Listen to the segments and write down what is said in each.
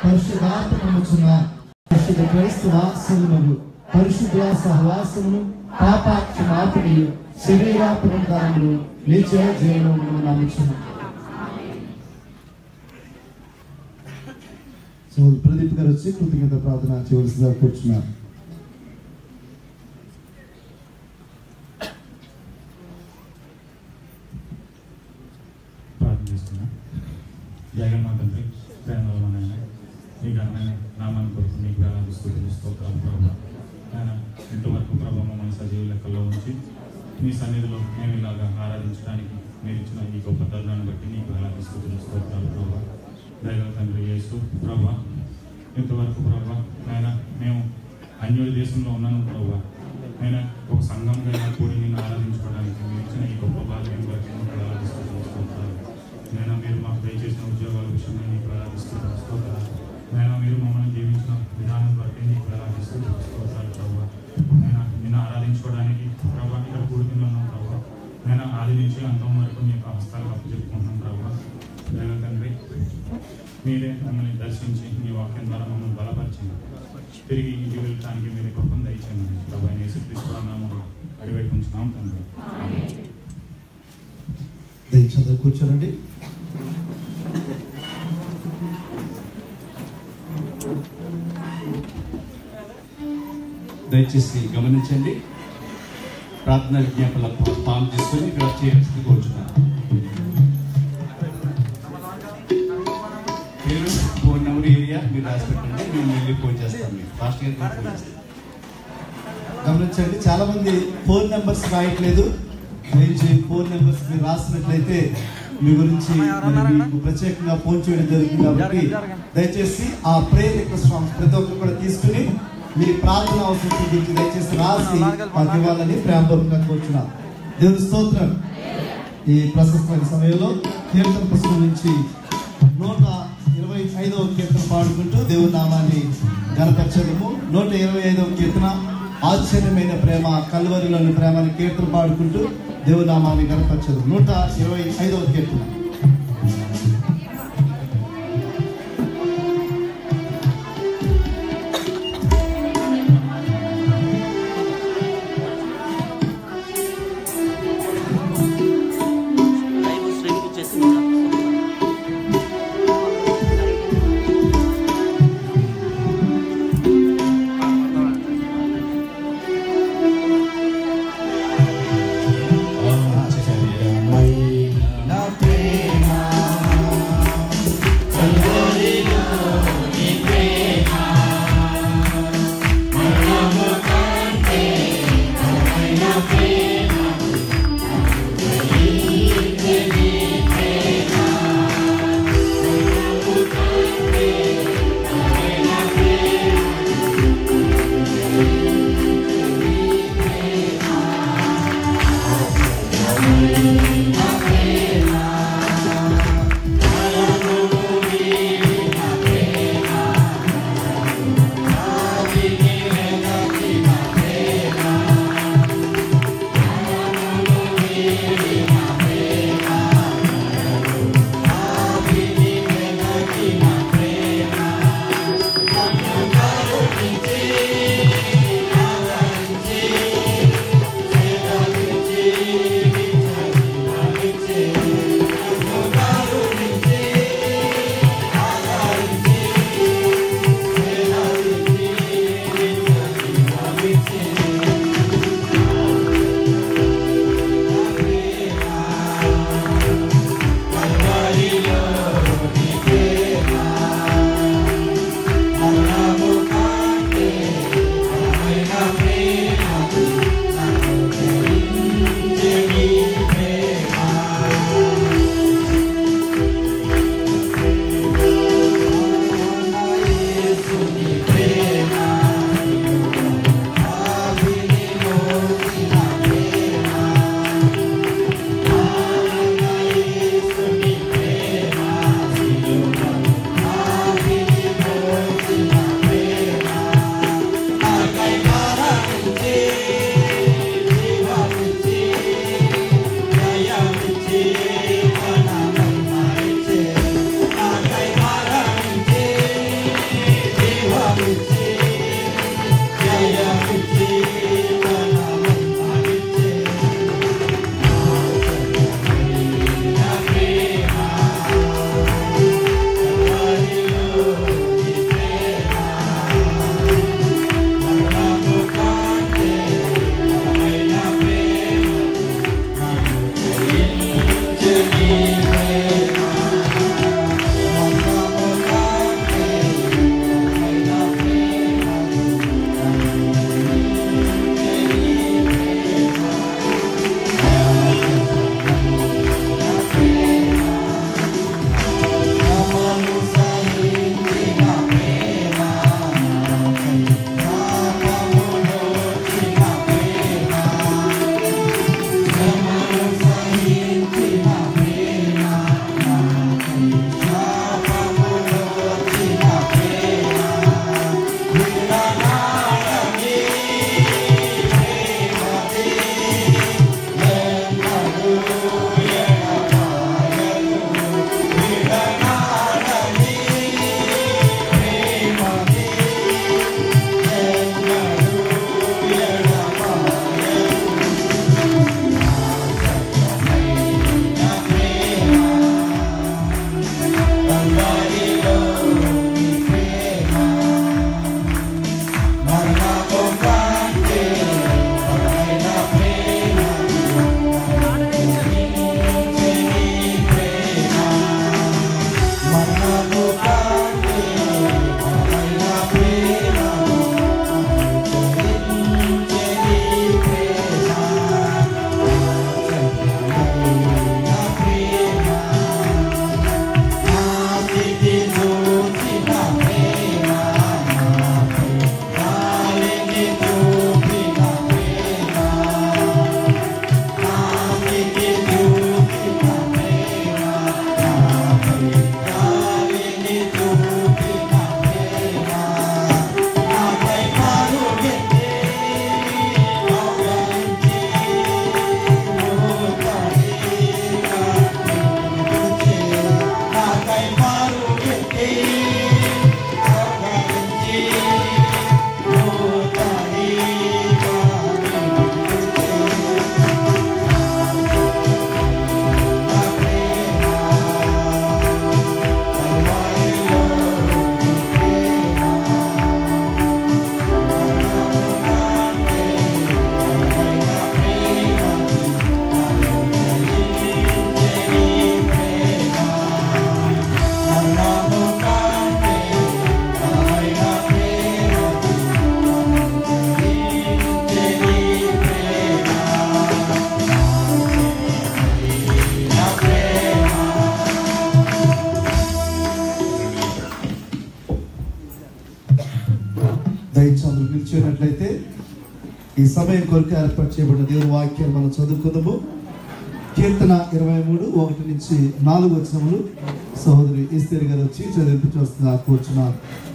పరిశుద్ధాత్మముచున్న పరిశుద్ధ క్రైస్తవ సంఘములు పరిశుద్ధ సహవాసమును పాప క్షమాపణి శరీర పునరుద్ధారములు నిత్య జీవనమును నమ్ముచున్నాను సో ప్రదీప్ గారు వచ్చి కృతజ్ఞత ప్రార్థన చేయవలసిందిగా కూర్చున్నారు ప్రార్థన చేస్తున్నా జగన్ మా తండ్రి ప్రేమలోనైనా మీ ఘనమైన నామాన్ని కొరకు మీకు వేలాది స్థుతులు స్తోత్రాలు ప్రభావ ఆయన ఇంతవరకు ప్రభావ మమ్మల్ని సజీవ లెక్కల్లో ఉంచి మీ సన్నిధిలో మేము ఇలాగా ఆరాధించడానికి మీరు ఇచ్చిన ఈ గొప్ప తరుణాన్ని బట్టి నీకు వేలాది స్థుతులు స్తోత్రాలు ప్రభావ దైవ తండ్రి యేసు ప్రభా ఇంతవరకు ప్రభా ఆయన మేము అన్యుడి దేశంలో ఉన్నాను ప్రభా నేను ఒక సంఘంగా కూడి నిన్ను ఆరాధించుకోవడానికి మీరు ఇచ్చిన ఈ గొప్ప భాగ్యం బట్టి నీకు వేలాది స్థుతులు స్తోత్రాలు నేను మీరు మాకు దయచేసిన ఉద్యోగాల విషయమై నీకు వేలాదిస్తున్నాను స్తోత్రాలు నేను మీరు మమ్మల్ని జీవించిన విధానం బట్టి నీకు వేలాదిస్తున్నాను స్తోత్రాలు ప్రభావ నేను నిన్ను ఆరాధించుకోవడానికి ప్రభావ ఇక్కడ కూడుకుని ఉన్నాం ప్రభావ నేను ఆది నుంచి అంతం వరకు మీ యొక్క హస్తాలకు అప్పచెప్పుకుంటున్నాం ప్రభావ దైవ తండ్రి మీరే మమ్మల్ని దర్శించి మీ వాక్యం ద్వారా మమ్మల్ని బలపరిచింది తిరిగి ఇంటికి వెళ్ళడానికి మీరు కృపను దయచేయండి ప్రభావ యేసుక్రీస్తు నామములో అడివేడుకుంటున్నాం తండ్రి దయచేసి అందరూ కూర్చోనండి దయచేసి గమనించండి ప్రార్థన విజ్ఞాపన ఫామ్ తీసుకొని ఇక్కడ చేయాల్సింది కోరుచున్నాను పేరు ఫోన్ నెంబర్ ఏరియా మీరు రాసి పెట్టండి మేము వెళ్ళి ఫోన్ చేస్తాం మీకు ఫాస్ట్ గా ఫోన్ చేస్తాం గమనించండి చాలా మంది ఫోన్ నెంబర్స్ రాయట్లేదు దయచేసి ఫోన్ నెంబర్స్ మీరు రాసినట్లయితే మీ గురించి మరి మీకు ప్రత్యేకంగా ఫోన్ చేయడం జరుగుతుంది కాబట్టి దయచేసి ఆ ప్రేయర్ రిక్వెస్ట్ ఫామ్స్ ప్రతి ఒక్కరు కూడా తీసుకుని మీ ప్రార్థన అవసరం గురించి దయచేసి రాసి మాకు ఇవ్వాలని ప్రేమపూర్వకంగా కోరుచున్నాం దేవుని స్తోత్రం ఈ ప్రశస్తమైన సమయంలో కీర్తన పుస్తకం నుంచి నూట ఇరవై ఐదవ కీర్తన పాడుకుంటూ దేవుని నామాన్ని గణపరచడము నూట ఇరవై ఐదవ కీర్తన ఆశ్చర్యమైన ప్రేమ కల్వరిలోని ప్రేమని కీర్తన పాడుకుంటూ దేవుని నామాన్ని గణపరచదు నూట ఇరవై ఐదవ కీర్తన లైవ్ స్ట్రీమింగ్ చేసి ఆశ్చర్యమైన దయచేసి అందరూ నిల్చున్నట్లయితే ఈ సమయం కొరకు ఏర్పాటు చేయబడిన దేవుని వాక్యాన్ని మనం చదువుకుందాము కీర్తన ఇరవై మూడు ఒకటి నుంచి నాలుగు వచనములు సహోదరి ఈస్తేరి గారు వచ్చి చదివించి వస్తున్నారు కూర్చున్నారు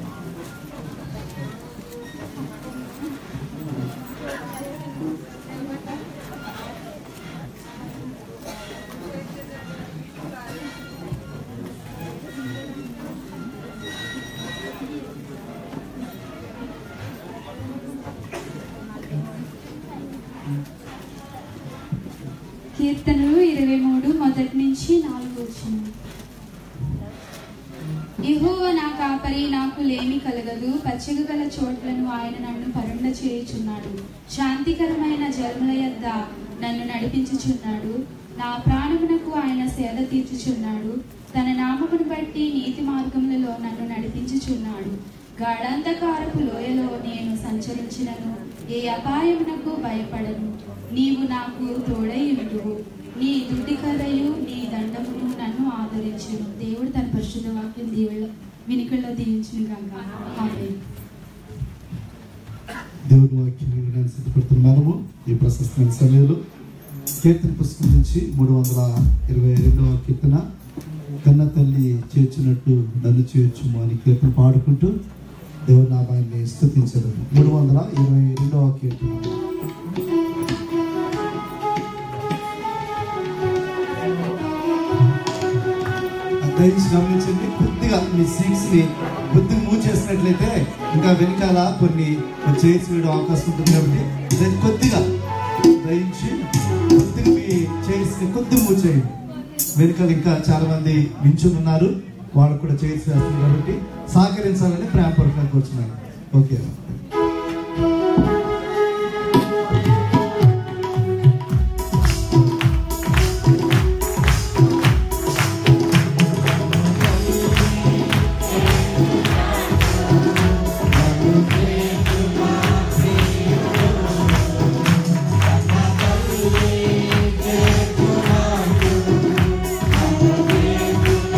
కీర్తనలు ఇరవై మూడు మొదటి నుంచి నాలుగు వచ్చింది యెహోవ నా కాపరి నాకు లేమి కలగదు పచ్చిక గల చోట్లను ఆయన నన్ను పరుండ చేయుచున్నాడు శాంతికరమైన జలముల యొద్ద నన్ను నడిపించుచున్నాడు నా ప్రాణమునకు ఆయన సేద తీర్చుచున్నాడు తన నామమును బట్టి నీతి మార్గములలో నన్ను నడిపించుచున్నాడు గాఢాంధకారపు లోయలో నేను సంచరించినను ఏ అపాయమునకు భయపడను నీవు నాకు తోడై ఉండువు నీ దుడ్డి కథయు నీ దండమును నన్ను ఆదరించును దేవుడు తన పరిశుద్ధ వాక్యం దీవుల్లో వినికల్లో దీవించును గంగ ఆమేన్. దేవుని వాక్యం వినడానికి సిద్ధపడుతున్న మనము ఈ ప్రశస్తమైన సమయంలో కీర్తన పుస్తకం నుంచి మూడు వందల ఇరవై రెండవ కీర్తన కన్న తల్లి చేర్చినట్టు నన్ను చేర్చుము అని కీర్తన పాడుకుంటూ దేవుని నామాన్ని స్థుతించదు మూడు వందల ఇరవై రెండవ కీర్తన దయచేసి గమనించండి కొద్దిగా మీ సీట్స్ ని కొద్దిగా మూవ్ చేసినట్లయితే ఇంకా వెనకాల కొన్ని చైర్స్ వేయడం అవకాశం ఉంటుంది కాబట్టి దాన్ని కొద్దిగా దయించి కొద్దిగా మీ చైర్స్ ని కొద్దిగా మూవ్ చేయండి వెనకాల ఇంకా చాలా మంది నించుని ఉన్నారు వాళ్ళు కూడా చైర్స్ వేస్తున్నారు కాబట్టి సహకరించాలని ప్రేమపూర్వకంగా కూర్చున్నారు ఓకే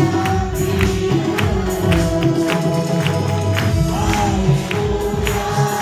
Hallelujah.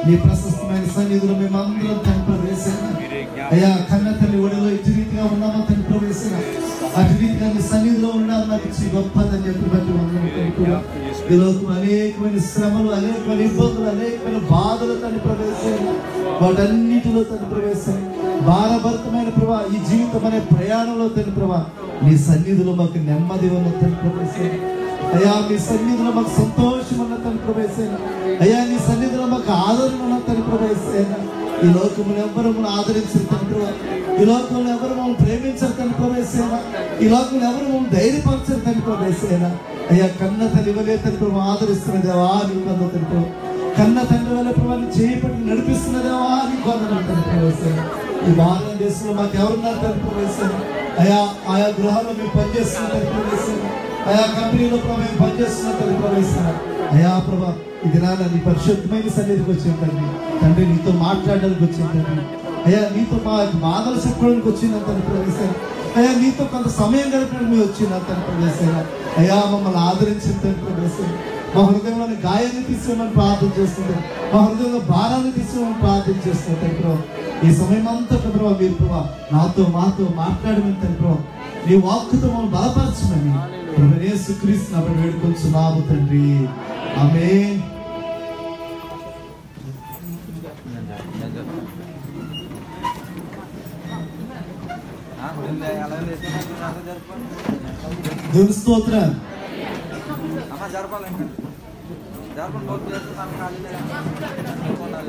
నీ ప్రశస్తమైన సన్నిధిలో మేమందరం తండ్రి వేసాను అయ్యా కన్న తల్లి ఒడిలో ఇటు రీతిగా ఉన్నామో తండ్రి వేసిన అటు రీతిగా నీ సన్నిధిలో ఉండాలి నాకు ఇచ్చి గొప్పదని చెప్పి బట్టి వందనాలు తండ్రి. ఈ లోకం అనేకమైన శ్రమలు అనేకమైన ఇబ్బందులు అనేకమైన బాధలు తండ్రి ప్రవేశాలు వాటన్నిటిలో తండ్రి ప్రవేశం భారభరితమైన ప్రభా ఈ జీవితం అనే ప్రయాణంలో తండ్రి ప్రభా నీ సన్నిధిలో మాకు నెమ్మది ఉన్న తండ్రి ప్రవేశం అయ్యా మీ సన్నిధిలో మాకు సంతోషం ఉన్న తండ్రి ప్రవేశం అయ్యా నీ సన్నిధిలో మాకు ఆదరణ ఉన్న తండ్రి ప్రవేశం ఈ లోకమును ఎవ్వరు మనం ఆదరించరు తండ్రి ఈ లోకంలో ఎవరు మనం ప్రేమించరు తండ్రి ప్రవేశం ఈ లోకంలో ఎవరు మనం ధైర్యపరచరు తండ్రి ప్రవేశం అయ్యా కన్న తల్లి వలే తండ్రి ప్రభు ఆదరిస్తున్న దేవా నీ వంద తండ్రి ప్రభు. కన్న తండ్రి వల్ల ప్రభావం చేపట్టి నడిపిస్తున్న దేవా నీ వందనాలు తండ్రి ప్రవేశం ఈ భారతదేశంలో మాకు ఎవరున్నారు తండ్రి ప్రవేశం అయా ఆయా గృహాల్లో మేము పనిచేస్తున్న తండ్రి ప్రవేశం అయా కంపెనీలో ప్రభు మేము పనిచేస్తున్న తండ్రి ప్రవేశం అయా ప్రభా ఈ దినాన నీ పరిశుద్ధమైన సన్నిధికి వచ్చిన తండ్రి తండ్రి నీతో మాట్లాడడానికి వచ్చిన తండ్రి అయ్యా నీతో మా బాధలు చెప్పుకోవడానికి వచ్చిన తండ్రి ప్రవేశం అయ్యా నీతో కొంత సమయం గడపడానికి మేము వచ్చిన తండ్రి ప్రవేశం అయ్యా మమ్మల్ని ఆదరించిన తండ్రి ప్రవేశం మా హృదయంలోని గాయాన్ని తీసుకోమని ప్రార్థన చేస్తుంది మా హృదయంలో భారాన్ని తీసుకోమని ప్రార్థన చేస్తుంది తండ్రి ప్రభు. ఈ సమయం అంతా ప్రభావ మీరు ప్రభా నాతో మాతో మాట్లాడమని తండ్రి ప్రభు. నీ వాక్కుతో మమ్మల్ని బలపరచమని ప్రభునే సుక్రీస్తున్నప్పుడు వేడుకొంచున్నాము తండ్రి ఆమె దేవుని స్తోత్రం అమ్మ జరపాలి ఇంకా జరపని పోటీ చేస్తే నాకు ఖాళీ లేదు కొనాలి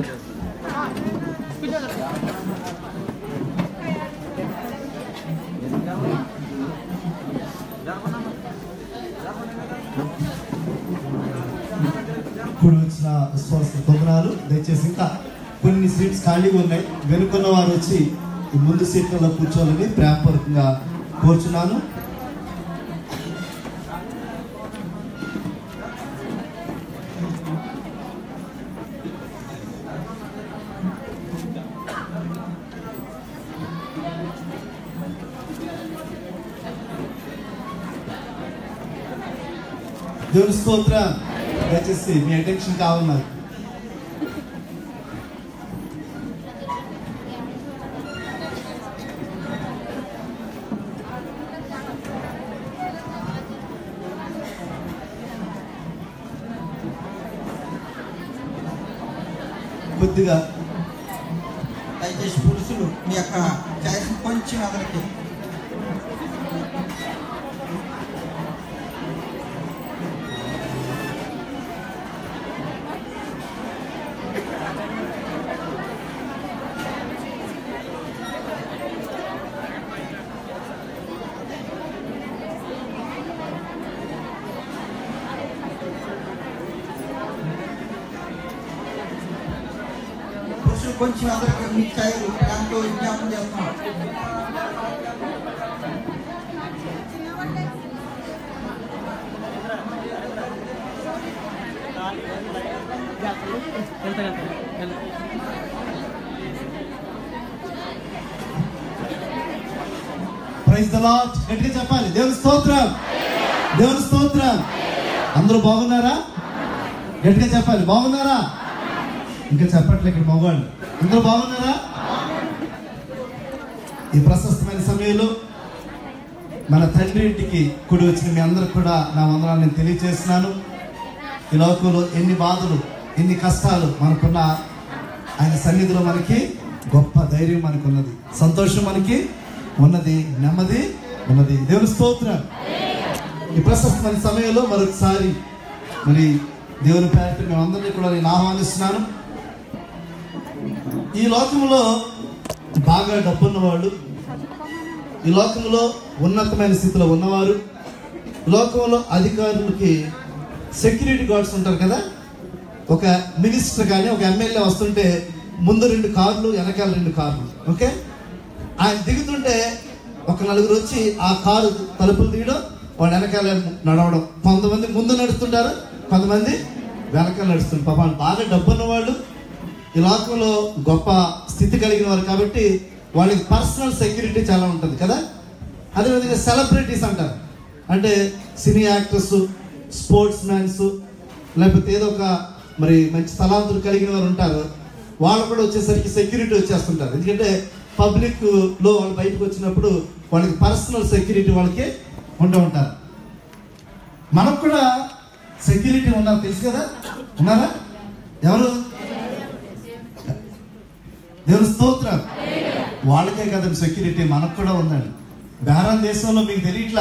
జరపనమ్మా ఇప్పుడు వచ్చిన విశ్వాస పొందనాలు దయచేసి ఇంకా కొన్ని సీట్స్ ఖాళీగా ఉన్నాయి వెనుకున్న వారు వచ్చి ఈ ముందు సీట్లలో కూర్చోవాలని ప్రేమపూర్వకంగా కోరుచున్నాను దేవుని స్తోత్రం దయచేసి మీ అటెన్షన్ కావాలి నాకు కొద్దిగా దయచేసి పురుషులు మీ యొక్క ఛాయిస్ కొంచెం అదరికి పురుషులు కొంచెం అదరికి మీ ఛాయలు దాంట్లో విజ్ఞాపన చేస్తున్నాం ప్రైజ్ ద లార్డ్ గట్టిగా చెప్పాలి దేవుని స్తోత్రం దేవుని స్తోత్రం అందరూ బాగున్నారా గట్టిగా చెప్పాలి బాగున్నారా ఇంకా చెప్పట్లే ఇక్కడ మగవాళ్ళు అందరూ బాగున్నారా ఈ ప్రశస్తమైన సమయంలో మన తండ్రి ఇంటికి కుడి వచ్చిన మీ అందరికి కూడా నా వందనాలు నేను తెలియజేస్తున్నాను ఈ లోకంలో ఎన్ని బాధలు ఎన్ని కష్టాలు మనకున్న ఆయన సన్నిధిలో మనకి గొప్ప ధైర్యం మనకు ఉన్నది సంతోషం మనకి ఉన్నది నెమ్మది ఉన్నది దేవుని స్తోత్రం ఈ ప్రశస్తమైన సమయంలో మరొకసారి మరి దేవుని పేరట మేమందరినీ కూడా నేను ఆహ్వానిస్తున్నాను ఈ లోకంలో బాగా డబ్బున్న వాళ్ళు ఈ లోకంలో ఉన్నతమైన స్థితిలో ఉన్నవారు లోకంలో అధికారులకి సెక్యూరిటీ గార్డ్స్ ఉంటారు కదా ఒక మినిస్టర్ కానీ ఒక ఎమ్మెల్యే వస్తుంటే ముందు రెండు కార్లు వెనకాల రెండు కార్లు ఓకే ఆయన దిగుతుంటే ఒక నలుగురు వచ్చి ఆ కారు తలుపులు తీయడం వాడు వెనకాల నడవడం కొంతమంది ముందు నడుస్తుంటారు కొంతమంది వెనకాల నడుస్తుంటారు పాపం బాగా డబ్బున్న వాళ్ళు ఈ లోకంలో గొప్ప స్థితి కలిగిన వారు కాబట్టి వాళ్ళకి పర్సనల్ సెక్యూరిటీ చాలా ఉంటుంది కదా అదేవిధంగా సెలబ్రిటీస్ అంటారు అంటే సినీ యాక్టర్స్ స్పోర్ట్స్ మ్యాన్స్ లేకపోతే ఏదో ఒక మరి మంచి స్థలాంతులు కలిగిన వారు ఉంటారు వాళ్ళు కూడా వచ్చేసరికి సెక్యూరిటీ వచ్చేస్తుంటారు ఎందుకంటే పబ్లిక్ లో వాళ్ళు బయటకు వచ్చినప్పుడు వాళ్ళకి పర్సనల్ సెక్యూరిటీ వాళ్ళకి ఉంటూ ఉంటారు మనకు కూడా సెక్యూరిటీ ఉన్నారు తెలుసు కదా ఉన్నారా ఎవరు దేవుని స్తోత్రం వాళ్ళకే కదండి సెక్యూరిటీ మనకు కూడా ఉందండి భారత దేశంలో మీకు తెలియట్లా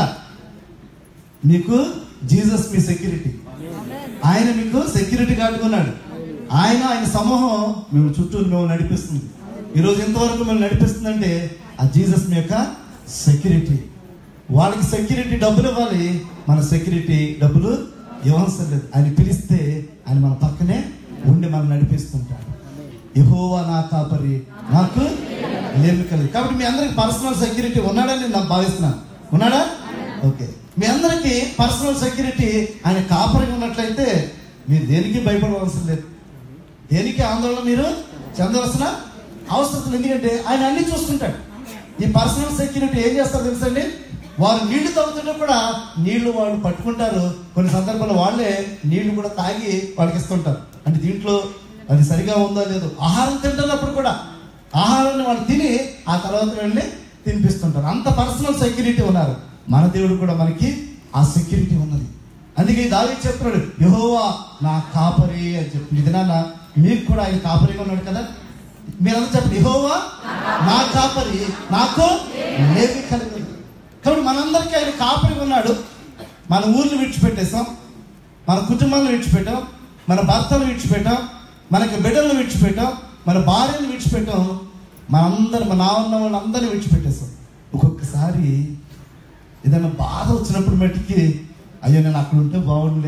మీకు జీసస్ మీ సెక్యూరిటీ ఆయన మీకు సెక్యూరిటీ గార్డుకున్నాడు ఆయన ఆయన సమూహం మేము చుట్టూ మేము నడిపిస్తుంది ఈరోజు ఎంతవరకు మేము నడిపిస్తుందంటే ఆ జీసస్ మీ యొక్క సెక్యూరిటీ వాళ్ళకి సెక్యూరిటీ డబ్బులు ఇవ్వాలి మన సెక్యూరిటీ డబ్బులు ఇవ్వవలసిన లేదు ఆయన పిలిస్తే ఆయన మన పక్కనే ఉండి మనం నడిపిస్తుంటాడు యహోవా నా కాపరి నాకు లేమి కలిగి కాబట్టి మీ అందరికి పర్సనల్ సెక్యూరిటీ ఉన్నాడని నేను నాకు భావిస్తున్నాను ఉన్నాడా ఓకే మీ అందరికి పర్సనల్ సెక్యూరిటీ ఆయన కాపరిగా ఉన్నట్లయితే మీరు దేనికి భయపడవలసిన లేదు దేనికి ఆందోళన మీరు చెందవలసిన అవసరం లేదు. ఎందుకంటే ఆయన అన్ని చూసుకుంటాడు ఈ పర్సనల్ సెక్యూరిటీ ఏం చేస్తారు తెలుసండి వారు నీళ్లు తాగుతుంటే కూడా నీళ్లు వాళ్ళు పట్టుకుంటారు కొన్ని సందర్భాల్లో వాళ్ళే నీళ్లు కూడా తాగి వాళ్ళకి ఇస్తుంటారు అంటే దీంట్లో అది సరిగా ఉందో లేదో ఆహారం తింటున్నప్పుడు కూడా ఆహారాన్ని వాళ్ళు తిని ఆ తర్వాత వెళ్ళి తినిపిస్తుంటారు అంత పర్సనల్ సెక్యూరిటీ ఉన్నారు మన దేవుడు కూడా మనకి ఆ సెక్యూరిటీ ఉన్నది అందుకే దావి చెప్తున్నాడు యహోవా నా కాపరి అని చెప్పి ఇది నాన్న మీకు కూడా ఆయన కాపరిగా ఉన్నాడు కదా మీరంతా చెప్పండి యహోవా నా కాపరి నాకు లేవి కలిగింది కాబట్టి మనందరికీ ఆయన కాపరిగా ఉన్నాడు మన ఊర్లు విడిచిపెట్టేసాం మన కుటుంబాలను విడిచిపెట్టాం మన భర్తను విడిచిపెట్టాం మనకి బిడ్డలను విడిచిపెట్టాం మన భార్యను విడిచిపెట్టాం మనందరం మన నా ఉన్న వాళ్ళందరినీ విడిచిపెట్టేసాం ఒక్కొక్కసారి ఏదైనా బాధ వచ్చినప్పుడు మట్టికి అయ్యో నేను అక్కడ ఉంటే బాగుండులే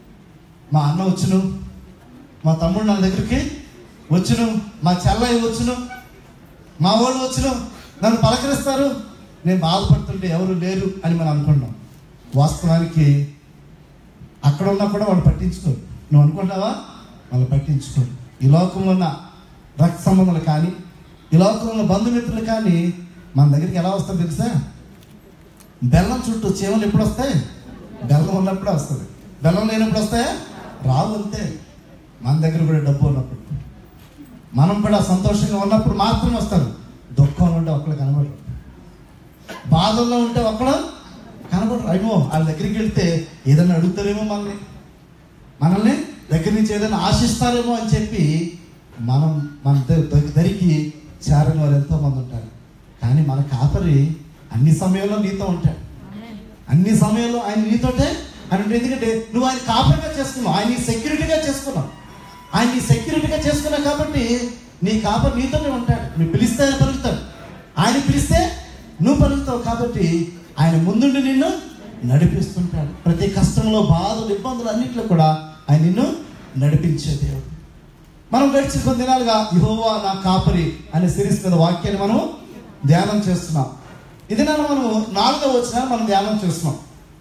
మా అన్న వచ్చును మా తమ్ముడు నా దగ్గరికి వచ్చును మా చెల్లయ్య వచ్చును మా వాళ్ళు వచ్చును నన్ను పలకరిస్తారు నేను బాధపడుతుంటే ఎవరు లేరు అని మనం అనుకున్నాం వాస్తవానికి అక్కడ ఉన్నా కూడా వాళ్ళు పట్టించుకోరు నువ్వు అనుకుంటావా వాళ్ళు పట్టించుకోరు ఈ లోకంలో ఉన్న రక్త సంబంధాలు కానీ ఈ లోకంలో ఉన్న బంధుమిత్రులు కానీ మన దగ్గరికి ఎలా వస్తారు తెలుసా బెల్లం చుట్టూ చీమలు ఎప్పుడు వస్తాయి బెల్లం ఉన్నప్పుడే వస్తుంది బెల్లం లేనప్పుడు వస్తాయా రావు అంతే మన దగ్గర కూడా డబ్బు ఉన్నప్పుడు మనం కూడా సంతోషంగా ఉన్నప్పుడు మాత్రం వస్తారు దుఃఖంలో ఉంటే ఒక్కడు కనబడరు బాధల్లో ఉంటే ఒక్కడు కనబడరు అయ్యో వాళ్ళ దగ్గరికి వెళ్తే ఏదైనా అడుగుతారేమో మనల్ని మనల్ని దగ్గర నుంచి ఏదైనా ఆశిస్తారేమో అని చెప్పి మనం మన ద- ద- దరికి చేరని వారు ఎంతో మంది ఉంటారు కానీ మన కాపరి అన్ని సమయంలో నీతో ఉంటాడు అన్ని సమయంలో ఆయన నీతోటే అని ఉంటుంది ఎందుకంటే నువ్వు ఆయన కాపరిగా చేసుకున్నావు ఆయన నీ సెక్యూరిటీగా చేసుకున్నావు ఆయన నీ సెక్యూరిటీగా చేసుకున్నావు కాబట్టి నీ కాపరి నీతోనే ఉంటాడు నువ్వు పిలిస్తే ఆయన పలుకుతాడు ఆయన పిలిస్తే నువ్వు పలుకుతావు కాబట్టి ఆయన ముందుండి నిన్ను నడిపిస్తుంటాడు ప్రతి కష్టంలో బాధలు ఇబ్బందులు అన్నింటిలో కూడా ఆయన నిన్ను నడిపించే దేవుడు మనం గడిచిన కొన్ని దినాలుగా యహోవా నా కాపరి అనే సిరీస్ మీద వాక్యాన్ని మనం ధ్యానం చేస్తున్నాం ఇది నన్ను మనం నాలుగో వచ్చిన మనం ధ్యానం చేస్తున్నాం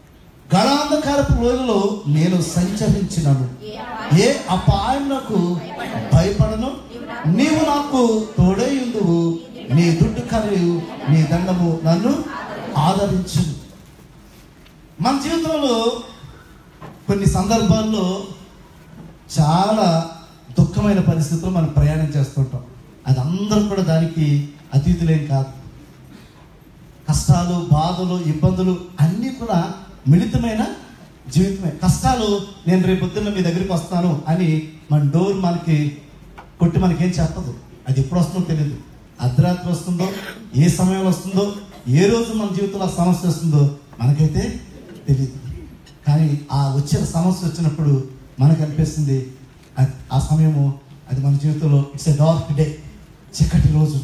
గడాంధకారపు రోజులో నేను సంచరించినను ఏ అపాయమునకు భయపడను నీవు నాకు తోడైందువు నీ దుడ్డు కరియు నీ దండము నన్ను ఆదరించు మన జీవితంలో కొన్ని సందర్భాల్లో చాలా దుఃఖమైన పరిస్థితుల్లో మనం ప్రయాణం చేస్తుంటాం అది అందరూ కూడా దానికి అతీతులేం కాదు కష్టాలు బాధలు ఇబ్బందులు అన్నీ కూడా మిళితమైన జీవితమే కష్టాలు నేను రేపు పొద్దున్న మీ దగ్గరికి వస్తాను అని మన డోర్ మనకి కొట్టి మనకేం చెప్పదు అది ఎప్పుడు వస్తుందో తెలియదు అర్ధరాత్రి వస్తుందో ఏ సమయంలో వస్తుందో ఏ రోజు మన జీవితంలో ఆ సమస్య వస్తుందో మనకైతే తెలియదు కానీ ఆ వచ్చిన సమస్య వచ్చినప్పుడు మనకు అనిపిస్తుంది ఆ- ఆ సమయము అది మన జీవితంలో ఇట్స్ ఎ డార్క్ డే చీకటి రోజు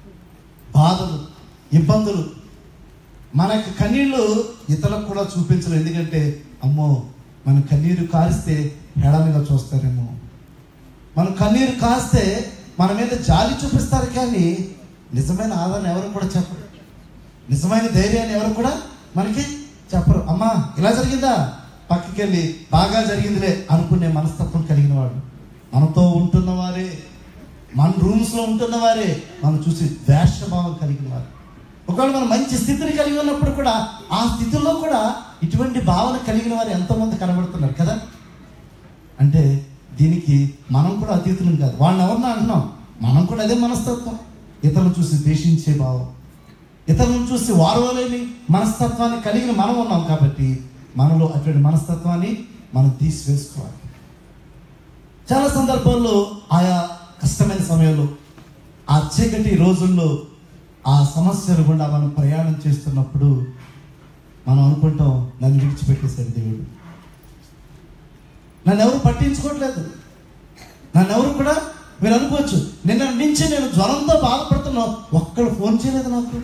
బాధలు ఇబ్బందులు మనకి కన్నీళ్ళు ఇతరులకు కూడా చూపించరు ఎందుకంటే అమ్మో మన కన్నీరు కారిస్తే హేళనగా చూస్తారేమో మనం కన్నీరు కాస్తే మన మీద జాలి చూపిస్తారు కానీ నిజమైన ఆదరణ ఎవరు కూడా చెప్పరు నిజమైన ధైర్యాన్ని ఎవరు కూడా మనకి చెప్పరు అమ్మా ఇలా జరిగిందా పక్కకి వెళ్ళి బాగా జరిగిందిలే అనుకునే మనస్తత్వం కలిగిన వాడు మనతో ఉంటున్న వారే మన రూమ్స్ లో ఉంటున్న వారే మనం చూసి ద్వేషభావం కలిగిన వారు ఒకవేళ మనం మంచి స్థితిని కలిగి ఉన్నప్పుడు కూడా ఆ స్థితిలో కూడా ఇటువంటి భావన కలిగిన వారు ఎంతోమంది కనబడుతున్నారు కదా అంటే దీనికి మనం కూడా అతీతులం కాదు వాళ్ళని ఎవరిని అంటున్నాం మనం కూడా అదే మనస్తత్వం ఇతరులను చూసి ద్వేషించే భావం ఇతరులను చూసి వారవలేని మనస్తత్వాన్ని కలిగిన మనం ఉన్నాం కాబట్టి మనలో అటువంటి మనస్తత్వాన్ని మనం తీసివేసుకోవాలి చాలా సందర్భాల్లో ఆయా కష్టమైన సమయంలో ఆ చీకటి రోజుల్లో ఆ సమస్యలు గుండా మనం ప్రయాణం చేస్తున్నప్పుడు మనం అనుకుంటాం నన్ను విడిచిపెట్టేశాడు దేవుడు నన్ను ఎవరు పట్టించుకోవట్లేదు నన్ను ఎవరు కూడా మీరు అనుకోవచ్చు నిన్న నుంచి నేను జ్వరంతో బాధపడుతున్నా ఒక్కడు ఫోన్ చేయలేదు నాకు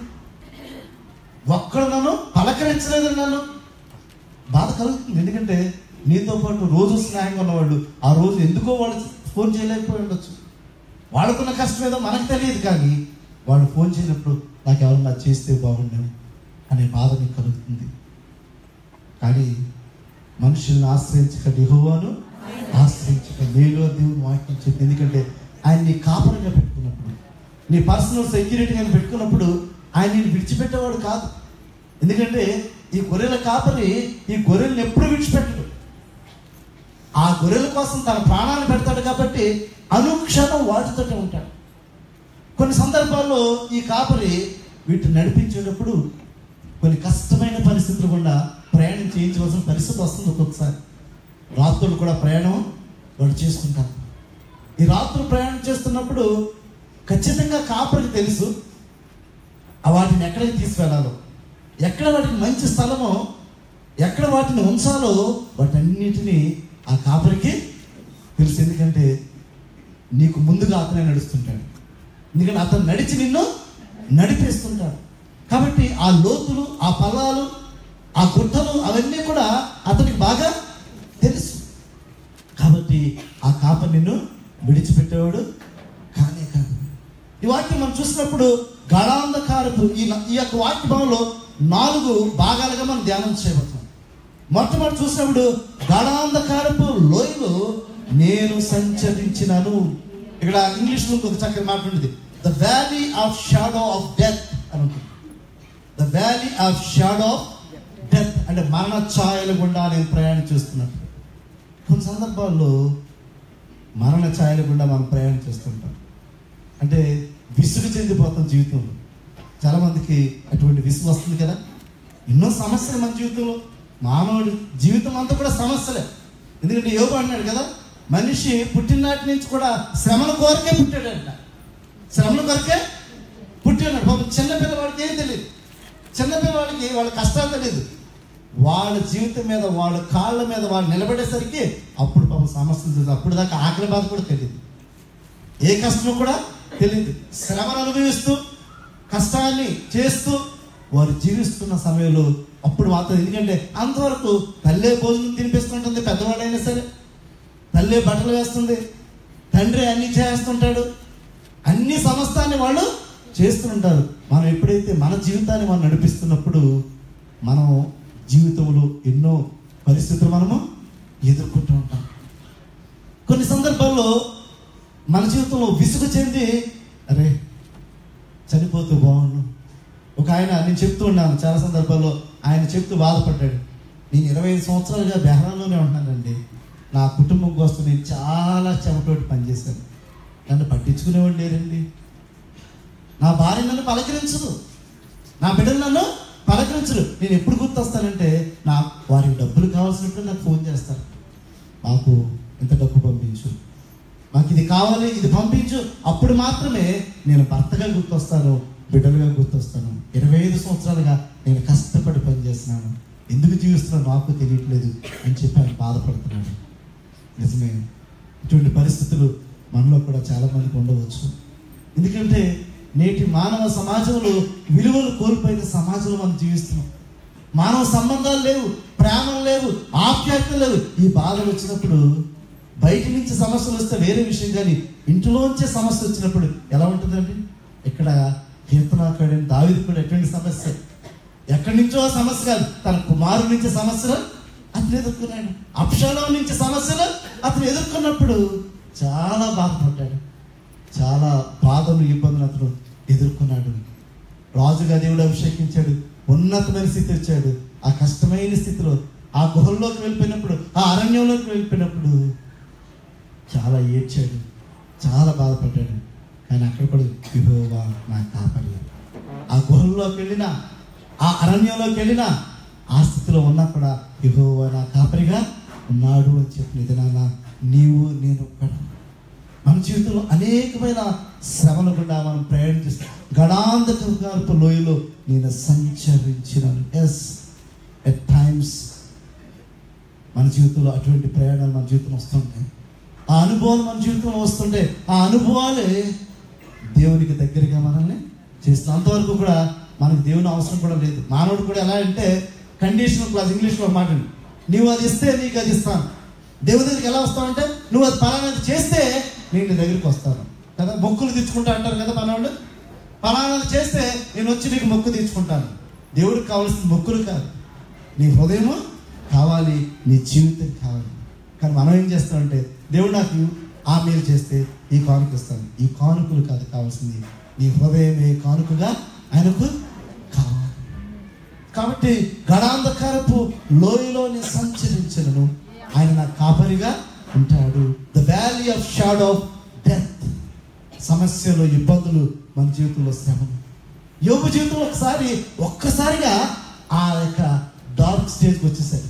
ఒక్కడు నన్ను పలకరించలేదు నన్ను బాధ కలుగుతుంది ఎందుకంటే నీతో పాటు రోజు స్నేహంగా ఉన్నవాళ్ళు ఆ రోజు ఎందుకో వాళ్ళు ఫోన్ చేయలేకపోయి ఉండొచ్చు వాళ్ళకున్న కష్టం ఏదో మనకు తెలియదు కానీ వాళ్ళు ఫోన్ చేయనప్పుడు నాకు ఎవరన్నా చేస్తే బాగుండేమో అనే బాధ నీకు కలుగుతుంది కానీ మనుషుల్ని ఆశ్రయించక యెహోవాను ఆశ్రయించక మేలు దేవుని వాక్యం చెప్పి ఎందుకంటే ఆయన నీ కాపరిగా పెట్టుకున్నప్పుడు నీ పర్సనల్ సెక్యూరిటీగా పెట్టుకున్నప్పుడు ఆయన నేను విడిచిపెట్టేవాడు కాదు ఎందుకంటే ఈ గొర్రెల కాపరి ఈ గొర్రెల్ని ఎప్పుడు విడిచిపెట్టడు ఆ గొర్రెల కోసం తన ప్రాణాలు పెడతాడు కాబట్టి అనుక్షణం వాటితోటే ఉంటాడు కొన్ని సందర్భాల్లో ఈ కాపరి వీటిని నడిపించేటప్పుడు కొన్ని కష్టమైన పరిస్థితులు గుండా ప్రయాణం చేయించవలసిన పరిస్థితి వస్తుంది ఒక్కొక్కసారి రాత్రులు కూడా ప్రయాణం వాడు చేసుకుంటారు ఈ రాత్రులు ప్రయాణం చేస్తున్నప్పుడు ఖచ్చితంగా కాపరికి తెలుసు ఆ వాటిని ఎక్కడికి తీసుకెళ్లాలో ఎక్కడ వాటికి మంచి స్థలమో ఎక్కడ వాటిని ఉంచాలో వాటన్నిటిని ఆ కాపరికి తెలుసు ఎందుకంటే నీకు ముందుగా అతనే నడుస్తుంటాడు ఎందుకంటే అతను నడిచి నిన్ను నడిపిస్తుంటాడు కాబట్టి ఆ లోతులు ఆ ఫలాలు ఆ గుట్టలు అవన్నీ కూడా అతనికి బాగా తెలుసు కాబట్టి ఆ కాప నిన్ను విడిచిపెట్టేవాడు కానే కాదు ఈ వాక్యం మనం చూసినప్పుడు గళాంధకారపు ఈ ఈ యొక్క వాక్య భావంలో నాలుగు భాగాలుగా మనం ధ్యానం చేయబోతున్నాం మొట్టమొదటి చూసినప్పుడు గళాంధకారపు లోయలో నేను సంచరించినాను ఇక్కడ ఇంగ్లీష్ లో ఒక చక్కని మాట ఉంటుంది the valley of shadow of death అని ఉంటుంది the valley of shadow of death అంటే మరణ ఛాయల గుండా నేను ప్రయాణం చేస్తున్నట్టు కొన్ని సందర్భాల్లో మరణ ఛాయల గుండా మనం ప్రయాణం చేస్తుంటాం అంటే విసుగు చెందిపోతాం జీవితంలో చాలా మందికి అటువంటి విసుగు వస్తుంది కదా ఎన్నో సమస్యలు మన జీవితంలో మానవుడి జీవితం అంతా కూడా సమస్యలే ఎందుకంటే యోగు అన్నాడు కదా మనిషి పుట్టినాటి నుంచి కూడా శ్రమల కోరికే పుట్టాడంట శ్రమల కొరకే పుట్టాడు పాపం చిన్న పిల్లవాడికి ఏం తెలియదు చిన్న పిల్లవాడికి వాళ్ళ కష్టాలు తెలియదు వాళ్ళ జీవితం మీద వాళ్ళ కాళ్ళ మీద వాళ్ళు నిలబడేసరికి అప్పుడు పాపం సమస్యలు తెలియదు అప్పుడు దాకా ఆకలి బాధ కూడా తెలియదు ఏ కష్టం కూడా తెలియదు శ్రమను అనుభవిస్తూ కష్టాన్ని చేస్తూ వారు జీవిస్తున్న సమయంలో అప్పుడు మాత్రం ఎందుకంటే అంతవరకు తల్లే భోజనం తినిపిస్తుంటుంది పెద్దవాడైనా సరే తల్లే బట్టలు వేస్తుంది తండ్రి అన్ని చేస్తుంటాడు అన్ని సమస్తాన్ని వాళ్ళు చేస్తుంటారు మనం ఎప్పుడైతే మన జీవితాన్ని మనం నడిపిస్తున్నప్పుడు మనం జీవితంలో ఎన్నో పరిస్థితులు మనము ఎదుర్కొంటూ ఉంటాం కొన్ని సందర్భాల్లో మన జీవితంలో విసుగు చెంది అరే చనిపోతూ బాగుండు ఒక ఆయన నేను చెప్తూ ఉన్నాను చాలా సందర్భాల్లో ఆయన చెప్తూ బాధపడ్డాడు నేను ఇరవై ఐదు సంవత్సరాలుగా బెహ్రాన్లోనే ఉంటున్నానండి నా కుటుంబం కోసం నేను చాలా చెమటోటి పనిచేశాను నన్ను పట్టించుకునేవాడు లేరండి నా భార్య నన్ను పలకరించదు నా బిడ్డలు నన్ను పలకరించరు నేను ఎప్పుడు గుర్తొస్తానంటే నా వారికి డబ్బులు కావాల్సినప్పుడు నాకు ఫోన్ చేస్తారు మాకు ఇంత డబ్బు పంపించు మాకు ఇది కావాలి ఇది పంపించు అప్పుడు మాత్రమే నేను భర్తగా గుర్తొస్తాను బిడ్డలుగా గుర్తొస్తాను ఇరవై ఐదు సంవత్సరాలుగా నేను కష్టపడి పనిచేస్తున్నాను ఎందుకు జీవిస్తున్నాను నాకు తెలియట్లేదు అని చెప్పి ఆయన బాధపడుతున్నాడు నిజమే ఇటువంటి పరిస్థితులు మనలో కూడా చాలా మందికి ఉండవచ్చు ఎందుకంటే నేటి మానవ సమాజంలో విలువలు కోల్పోయిన సమాజంలో మనం జీవిస్తున్నాం మానవ సంబంధాలు లేవు ప్రేమలు లేవు ఆప్యాయతలు లేవు ఈ బాధలు వచ్చినప్పుడు బయట నుంచి సమస్యలు వస్తే వేరే విషయం కానీ ఇంటిలోంచే సమస్య వచ్చినప్పుడు ఎలా ఉంటుందండి ఇక్కడ కీర్తనాకాడు దావిది కూడా ఎటువంటి సమస్య ఎక్కడి నుంచో సమస్య కాదు తన కుమారుడి నుంచి సమస్యలు అతను ఎదుర్కొన్నాడు అప్షాలో నుంచి సమస్యలు అతను ఎదుర్కొన్నప్పుడు చాలా బాధపడ్డాడు చాలా బాధలు ఇబ్బందులు అతను ఎదుర్కొన్నాడు రాజుగా దేవుడు అభిషేకించాడు ఉన్నతమైన స్థితి వచ్చాడు ఆ కష్టమైన స్థితిలో ఆ గుహల్లోకి వెళ్ళిపోయినప్పుడు ఆ అరణ్యంలోకి వెళ్ళిపోయినప్పుడు చాలా ఏడ్చాడు చాలా బాధపడ్డాడు కానీ అక్కడ కూడా యెహోవా నా కాపరి ఆ గుహల్లోకి వెళ్ళినా ఆ అరణ్యంలోకి వెళ్ళినా ఆ స్థితిలో ఉన్నా కూడా యెహోవా నా కాపరిగా ఉన్నాడు అని చెప్పిన దినాన నీవు నేను కూడా మన జీవితంలో అనేకమైన శ్రమల గుండా మనం ప్రయాణం చేస్తాం గణాంధకారపు లోయలో నేను సంచరించినాను ఎస్ ఎట్ టైమ్స్ మన జీవితంలో అటువంటి ప్రయాణాలు మన జీవితంలో వస్తుంటాయి ఆ అనుభవాలు మన జీవితంలో వస్తుంటే ఆ అనుభవాలే దేవునికి దగ్గరగా మనల్ని చేస్తుంది అంతవరకు కూడా మనకు దేవుని అవసరం కూడా లేదు మానవుడు కూడా ఎలా అంటే కండిషనల్ క్లాస్ ఇంగ్లీష్లో ఒక మాట ఉంది. నీవు అది ఇస్తే నీకు అది ఇస్తాను దేవుని దగ్గరికి ఎలా వస్తావంటే నువ్వు అది పలానాది చేస్తే నేను నీ దగ్గరికి వస్తాను కదా మొక్కులు తెచ్చుకుంటా అంటారు కదా మనవాళ్ళు పలానాది చేస్తే నేను వచ్చి నీకు మొక్కు తెచ్చుకుంటాను దేవుడికి కావాల్సిన మొక్కులు కాదు నీ హృదయము కావాలి నీ జీవితం కావాలి కానీ మనం ఏం చేస్తామంటే దేవుడు నాకు ఆ మేలు చేస్తే ఈ కానుక ఇస్తాను ఈ కానుకలు కాదు కావాల్సింది నీ హృదయమే కానుకగా ఆయనకు కావాలి కాబట్టి గణాంధకారపు లోయలో నేను సంచరించను ఆయన నా కాపరిగా ఉంటాడు the valley of shadow of death సమస్యలు ఇబ్బందులు మన జీవితంలో శ్రమలు యోగు జీవితంలో ఒకసారి ఒక్కసారిగా ఆ యొక్క డార్క్ స్టేజ్కి వచ్చేసాడు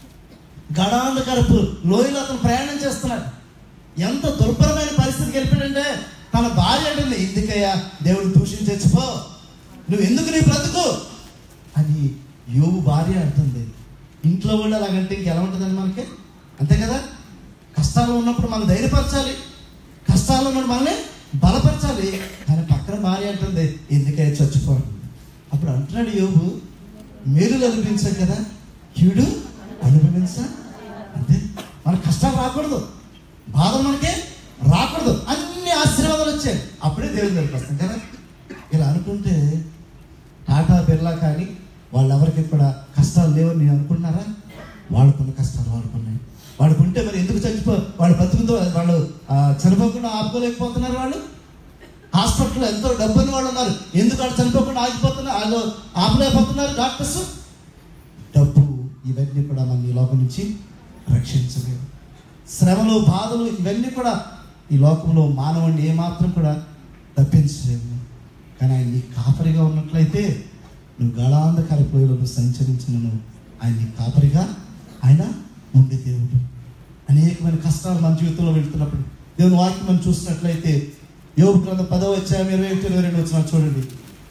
గణాంధకరపు లోయలో అతను ప్రయాణం చేస్తున్నాడు ఎంత దుర్భరమైన పరిస్థితికి వెళ్ళిపోయాడంటే తన భార్య అంటే ఎందుకయ్యా దేవుని దూషించి చచ్చిపో నువ్వు ఎందుకు నీ బ్రతుకు అని యోగు భార్య అంటుంది ఇంట్లో కూడా అలాగంటే ఇంకెలా ఉంటుందండి మనకి అంతే కదా కష్టాలు ఉన్నప్పుడు మనం ధైర్యపరచాలి కష్టాలు ఉన్నప్పుడు మనల్ని బలపరచాలి కానీ పక్కన భార్య అంటుంది ఎందుకయ్యా చచ్చిపో అప్పుడు అంటున్నాడు యోగు మేలు అనిపించాం కదా కీడు అనుభవించా అంతే మన కష్టాలు రాకూడదు బాధ మనకి రాకూడదు అన్ని ఆశీర్వాదాలు వచ్చాయి అప్పుడే దేవుని దగ్గరికి వస్తాం కదా ఇలా అనుకుంటే టాటా బిర్లా కానీ వాళ్ళెవరికి కూడా కష్టాలు లేవని నేను అనుకుంటున్నారా వాళ్ళకున్న కష్టాలు వాడుకున్నాయి వాడికి ఉంటే మరి ఎందుకు చచ్చిపో వాళ్ళు బతుకుతో వాళ్ళు ఆ, చనిపోకుండా ఆపుకోలేకపోతున్నారు వాళ్ళు హాస్పిటల్లో ఎంతో డబ్బుని వాళ్ళు ఉన్నారు ఎందుకు వాళ్ళు చనిపోకుండా ఆగిపోతున్నారు వాళ్ళు ఆపలేకపోతున్నారు డాక్టర్స్ డబ్బు ఇవన్నీ కూడా మన ఈ లోకం నుంచి రక్షించలేవు శ్రమలు బాధలు ఇవన్నీ కూడా ఈ లోకంలో మానవుడిని ఏమాత్రం కూడా తప్పించలేవు కానీ ఆయన నీ కాపరిగా ఉన్నట్లయితే నువ్వు గళాంధకార పోయిలో నువ్వు సంచరించిన ఆయన నీ కాపరిగా ఆయన ఉండే దేవుడు అనేకమైన కష్టాలు మన జీవితంలో వెళ్తున్నప్పుడు దేవుని వాక్యం మనం చూసినట్లయితే యోగు గ్రంథం పదవ వచ్చాము ఇరవై ఒకటి ఇరవై రెండు వచ్చిన చూడండి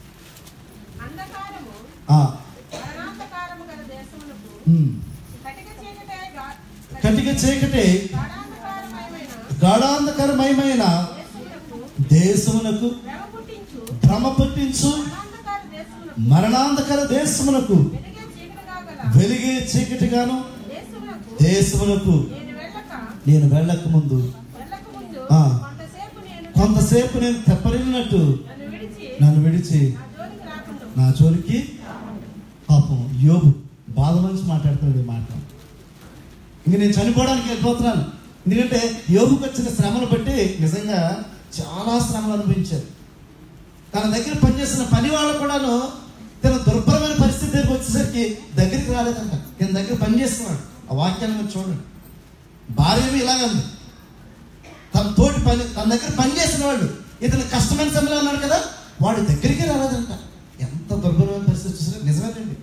అంధకారము ఆ, మరణాంధకారము గల దేశమునకు ఉమ్. కటిక చీకటే గా- కటిక చీకటి గాఢాంధకారమయమైన గాఢాంధకరమయమైన దేశమునకు దేశమునకు భ్రమ పుట్టించు భ్రమ పుట్టించు మరణాంధకార దేశమునకు మరణాంధకర దేశమునకు వెలిగే చీకటిగా గల వెలిగే చీకటిగాను దేశమునకు దేశమునకు నేను వెళ్ళక నేను వెళ్ళక ముందు వెళ్ళక ముందు ఆ. కొంతసేపు నేను కొంతసేపు నేను తెప్పరిల్లినట్టు నన్ను విడిచి నన్ను విడిచి నా జోలికి రాకుండా నా జోలికి పాపం యోబు బాధ నుంచి మాట్లాడుతున్నాడు ఈ మాట ఇంక నేను చనిపోవడానికి వెళ్ళిపోతున్నాను ఎందుకంటే యోగుకు వచ్చిన శ్రమను బట్టి నిజంగా చాలా శ్రమలు అనుభవించారు తన దగ్గర పనిచేసిన పని వాళ్ళు కూడాను తన దుర్భరమైన పరిస్థితి దగ్గరికి వచ్చేసరికి దగ్గరికి రాలేదంట తన దగ్గర పనిచేస్తున్నాడు ఆ వాక్యాన్ని మీరు చూడండి భార్య ఏమీ ఇలాగే ఉంది తన తోటి పని తన దగ్గర పనిచేసిన వాళ్ళు ఇతను కష్టమైన సమయంలో ఉన్నాడు కదా వాడి దగ్గరికి రాలేదంట ఎంత దుర్భరమైన పరిస్థితి వచ్చేసరికి నిజమేనండి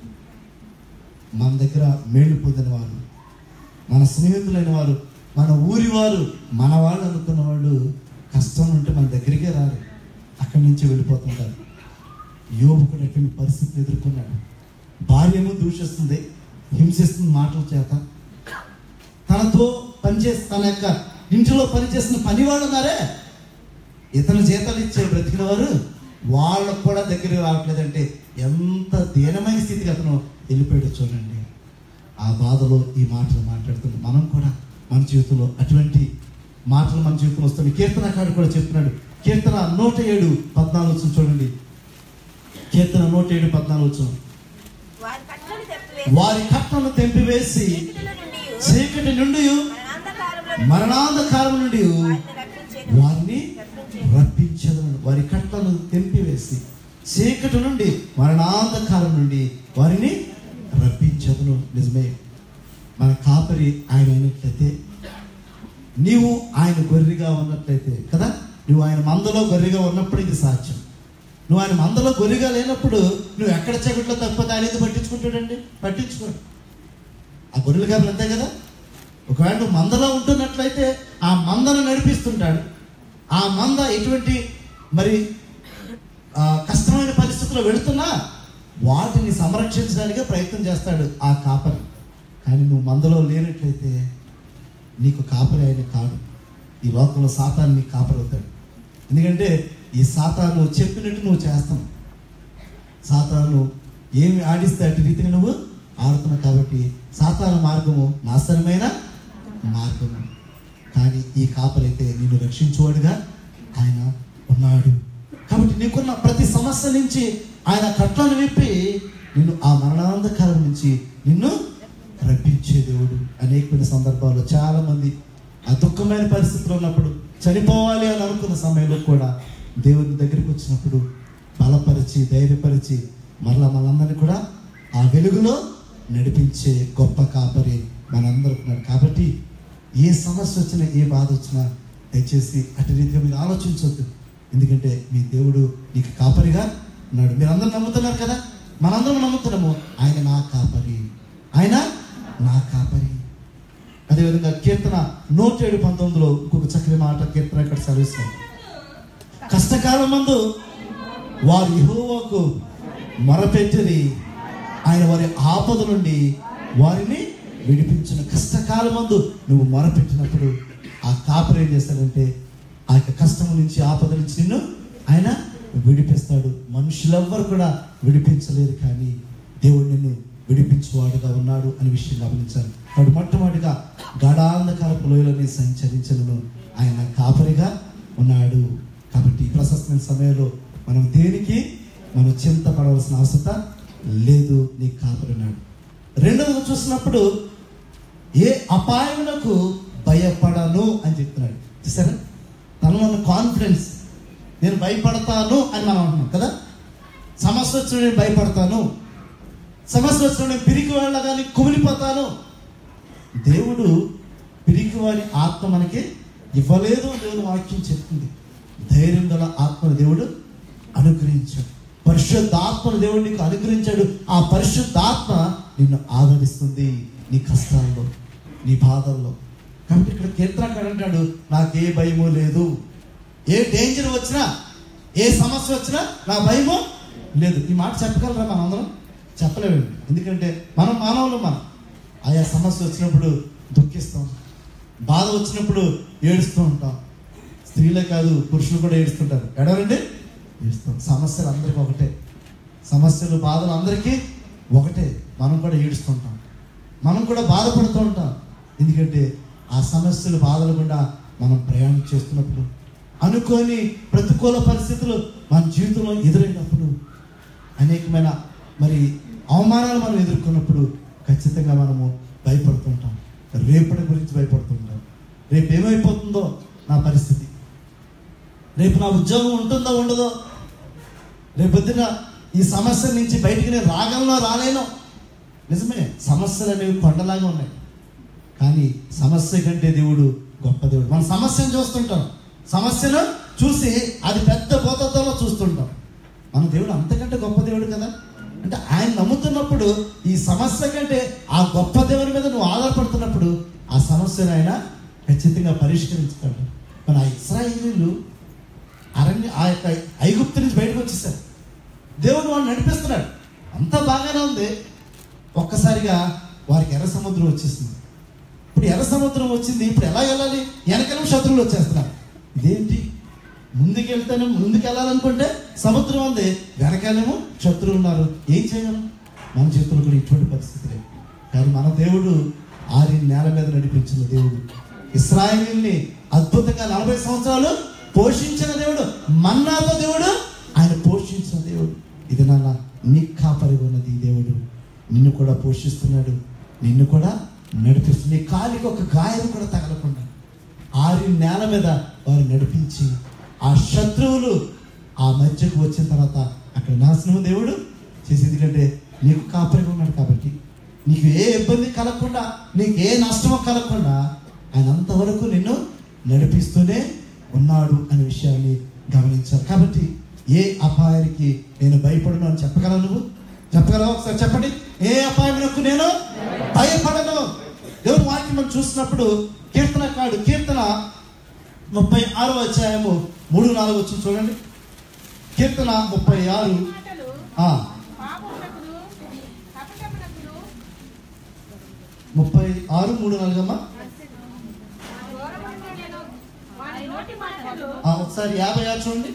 మన దగ్గర మేలు పొందిన వారు మన స్నేహితులైన వారు మన ఊరి వారు మన వాళ్ళు అనుకున్న వాళ్ళు కష్టం ఉంటే మన దగ్గరికే రారు అక్కడి నుంచి వెళ్ళిపోతుంటారు యోబు కూడా ఎటువంటి పరిస్థితిని ఎదుర్కొన్నాడు భార్య ఏమో దూషిస్తుంది హింసిస్తుంది మాటల చేత తనతో పనిచేసి తన యొక్క ఇంటిలో పనిచేసిన పనివాడు ఉన్నారే ఇతను జీతాలు ఇచ్చే బ్రతికిన వారు వాళ్ళకు కూడా దగ్గరికి రావట్లేదంటే ఎంత దీనమైన స్థితికి అతను వెళ్ళిపోయాడు చూడండి ఆ బాధలో ఈ మాటలు మాట్లాడుతుంది మనం కూడా మన జీవితంలో అటువంటి మాటలు మన జీవితంలో వస్తుంది కీర్తనకాడు కూడా చెప్తున్నాడు కీర్తన నూట ఏడు పద్నాలుగు వచ్చిన చూడండి కీర్తన నూట ఏడు పద్నాలుగు వచ్చిన వారి కట్టలు తెప్పివేసి వారి కట్టను తెంపివేసి చీకటిలో నుండి చీకటి నుండి మరణాంధకారంలో మరణాంధకారం నుండి వారిని రక్షించేది వారిని రప్పించదు వారి కట్లను తెంపివేసి చీకటి నుండి మరణాంధకారం నుండి వారిని రప్పించదును నిజమే మన కాపరి ఆయన అయినట్లయితే నీవు ఆయన గొర్రెగా ఉన్నట్లయితే కదా నువ్వు ఆయన మందలో గొర్రెగా ఉన్నప్పుడు ఇది సాధ్యం నువ్వు ఆయన మందలో గొర్రెగా లేనప్పుడు నువ్వు ఎక్కడ చీకట్లో తప్పితే ఆయన ఇది పట్టించుకుంటాడండి పట్టించుకోడు ఆ గొర్రెలు కాబట్టి అంతే కదా ఒకవేళ నువ్వు మందలో ఉంటున్నట్లయితే ఆ మందను నడిపిస్తుంటాడు ఆ మంద ఎటువంటి మరి ఆ, కష్టమైన పరిస్థితుల్లో వెళుతున్నా వాటిని సంరక్షించడానికి ప్రయత్నం చేస్తాడు ఆ కాపరి కానీ నువ్వు మందలో లేనట్లయితే నీకు కాపరి ఆయన కాదు ఈ లోకంలో సాతాను నీకు కాపరి అవుతాడు ఎందుకంటే ఈ సాతాను చెప్పినట్టు నువ్వు చేస్తావు సాతాను ఏమి ఆడిస్తే అటు రీతిని నువ్వు ఆడుతున్నావు కాబట్టి సాతాను మార్గము నాశనమైన మార్గము కానీ ఈ కాపరైతే నిన్ను రక్షించువాడుగా ఆయన ఉన్నాడు కాబట్టి నీకున్న ప్రతి సమస్య నుంచి ఆయన కట్లను విప్పి నిన్ను ఆ మరణాంధకారం నుంచి నిన్ను రప్పించే దేవుడు అనేకమైన సందర్భాల్లో చాలా మంది ఆ దుఃఖమైన పరిస్థితిలో ఉన్నప్పుడు చనిపోవాలి అని అనుకున్న సమయంలో కూడా దేవుని దగ్గరికి వచ్చినప్పుడు బలపరిచి ధైర్యపరిచి మరలా మనందరినీ కూడా ఆ వెలుగులో నడిపించే గొప్ప కాపరి మనందరికి ఉన్నాడు కాబట్టి ఏ సమస్య వచ్చినా ఏ బాధ వచ్చినా దయచేసి అటు రీతిగా మీరు ఆలోచించవద్దు ఎందుకంటే మీ దేవుడు నీకు కాపరిగా ఉన్నాడు మీరు అందరూ నమ్ముతున్నారు కదా మనందరం నమ్ముతున్నాము ఆయన నా కాపరి ఆయన నా కాపరి అదేవిధంగా కీర్తన నూట ఏడు పంతొమ్మిదిలో ఇంకొక చక్కని మాట కీర్తన ఇక్కడ సెలవిస్తాం కష్టకాలం మందు వారు యెహోవాకు మొరపెట్టిది ఆయన వారి ఆపద నుండి వారిని విడిపించిన కష్టకాలం మందు నువ్వు మొరపెట్టినప్పుడు ఆ కాపరి ఏం చేస్తాడంటే ఆ యొక్క కష్టం నుంచి ఆపద నుంచి నిన్ను ఆయన విడిపిస్తాడు మనుషులెవ్వరు కూడా విడిపించలేరు కానీ దేవుడు నిన్ను విడిపించువాడుగా ఉన్నాడు అనే విషయం గమనించాలి వాడు మొట్టమొదటిగా గాఢాంధకారపు లోయలని సంచరించను ఆయన కాపరిగా ఉన్నాడు కాబట్టి ఈ ప్రశస్తమైన సమయంలో మనం దేనికి మనం చింతపడవలసిన అవసరం లేదు నీ కాపరి ఉన్నాడు రెండవది చూసినప్పుడు ఏ అపాయములకు భయపడను అని చెప్తున్నాడు చూసారా తనలో ఉన్న కాన్ఫిడెన్స్ నేను భయపడతాను అని మనం అంటున్నాం కదా సమస్య వచ్చిన నేను భయపడతాను సమస్య వచ్చిన నేను పిరికి వెళ్ళగానే కుమిలిపోతాను దేవుడు పిరికి వారి ఆత్మ మనకి ఇవ్వలేదు అని దేవుని వాక్యం చెప్తుంది ధైర్యం గల ఆత్మను దేవుడు అనుగ్రహించాడు పరిశుద్ధాత్మను దేవుడు నీకు అనుగ్రహించాడు ఆ పరిశుద్ధాత్మ నిన్ను ఆదరిస్తుంది నీ కష్టాల్లో నీ బాధల్లో కాబట్టి ఇక్కడ కీర్తనకాడు అంటాడు నాకు ఏ భయము లేదు ఏ డేంజర్ వచ్చినా ఏ సమస్య వచ్చినా నా భయము లేదు ఈ మాట చెప్పగలరా మనందరం చెప్పలేమండి ఎందుకంటే మనం మానవులు మనం ఆయా సమస్య వచ్చినప్పుడు దుఃఖిస్తాం బాధ వచ్చినప్పుడు ఏడుస్తూ ఉంటాం స్త్రీలే కాదు పురుషులు కూడా ఏడుస్తుంటారు ఎడరండి ఏడుస్తాం సమస్యలు అందరికీ ఒకటే సమస్యలు బాధలు అందరికీ ఒకటే మనం కూడా ఏడుస్తుంటాం మనం కూడా బాధపడుతూ ఉంటాం ఎందుకంటే ఆ సమస్యలు బాధలు గుండా మనం ప్రయాణం చేస్తున్నప్పుడు అనుకోని ప్రతికూల పరిస్థితులు మన జీవితంలో ఎదురైనప్పుడు అనేకమైన మరి అవమానాలు మనం ఎదుర్కొన్నప్పుడు ఖచ్చితంగా మనము భయపడుతుంటాం రేపటి గురించి భయపడుతుంటాం రేపు ఏమైపోతుందో నా పరిస్థితి రేపు నా ఉద్యోగం ఉంటుందో ఉండదో రేపొద్దున ఈ సమస్య నుంచి బయటికి నేను రాగలనో రాలేనో నిజమే సమస్యలు అనేవి కొండలాగా ఉన్నాయి కానీ సమస్య కంటే దేవుడు గొప్ప దేవుడు మన సమస్యను చూస్తుంటాం సమస్యను చూసి అది పెద్ద పోతతో చూస్తుంటాం మన దేవుడు అంతకంటే గొప్ప దేవుడు కదా అంటే ఆయన నమ్ముతున్నప్పుడు ఈ సమస్య కంటే ఆ గొప్ప దేవుని మీద నువ్వు ఆధారపడుతున్నప్పుడు ఆ సమస్యను ఆయన ఖచ్చితంగా పరిష్కరించుతాడు మన ఇస్రాయేలీలు అరణ్య ఆ యొక్క ఐగుప్తు నుంచి బయటకు వచ్చేసారు దేవుడు వాళ్ళు నడిపిస్తున్నాడు అంతా బాగానే ఉంది ఒక్కసారిగా వారికి ఎర్ర సముద్రం వచ్చేసింది ఇప్పుడు ఎర్ర సముద్రం వచ్చింది ఇప్పుడు ఎలా వెళ్ళాలి వెనకనే శత్రువులు వచ్చేస్తున్నారు ఇదేంటి ముందుకు వెళ్తేనే ముందుకు వెళ్ళాలనుకుంటే సముద్రం ఉంది వెనకాలేమో శత్రువులు ఉన్నారు ఏం చేయగలం మన జీవితంలో కూడా ఇటువంటి పరిస్థితులే కానీ మన దేవుడు ఆరి నేల మీద నడిపించిన దేవుడు ఇస్రాయేలీల్ని అద్భుతంగా నలభై సంవత్సరాలు పోషించిన దేవుడు మన్నాతో దేవుడు ఆయన పోషించిన దేవుడు ఇది నాన్న నీ కాపరి ఉన్నది ఈ దేవుడు నిన్ను కూడా పోషిస్తున్నాడు నిన్ను కూడా నడిపిస్తుంది నీ కాలికి ఒక గాయం కూడా తగలకుండా ఆరి నేల మీద వారు నడిపించి ఆ శత్రువులు ఆ మధ్యకు వచ్చిన తర్వాత అక్కడ నాశనం దేవుడు చేసి ఎందుకంటే నీకు కాపరిగా ఉన్నాడు కాబట్టి నీకు ఏ ఇబ్బంది కలగకుండా నీకు ఏ నష్టమో కలగకుండా ఆయన అంతవరకు నిన్ను నడిపిస్తూనే ఉన్నాడు అనే విషయాన్ని గమనించాలి కాబట్టి ఏ అపాయానికి నేను భయపడను అని చెప్పగలవు నువ్వు చెప్పగలవా ఒకసారి చెప్పండి ఏ అపాయమునకు నేను భయపడను దేవుని వాక్యం మనం చూసినప్పుడు కీర్తనకాడు కీర్తన ముప్పై ఆరో అధ్యాయము మూడు నాలుగు వచ్చి చూడండి కీర్తన ముప్పై ఆరు మాటలు ఆ, పాపమునకును కపటమునకును ముప్పై ఆరు మూడు నాలుగు అమ్మా దూరముగా నేను వారి నోటి మాటలు ఆ, ఒకసారి యాభై ఆరు చూడండి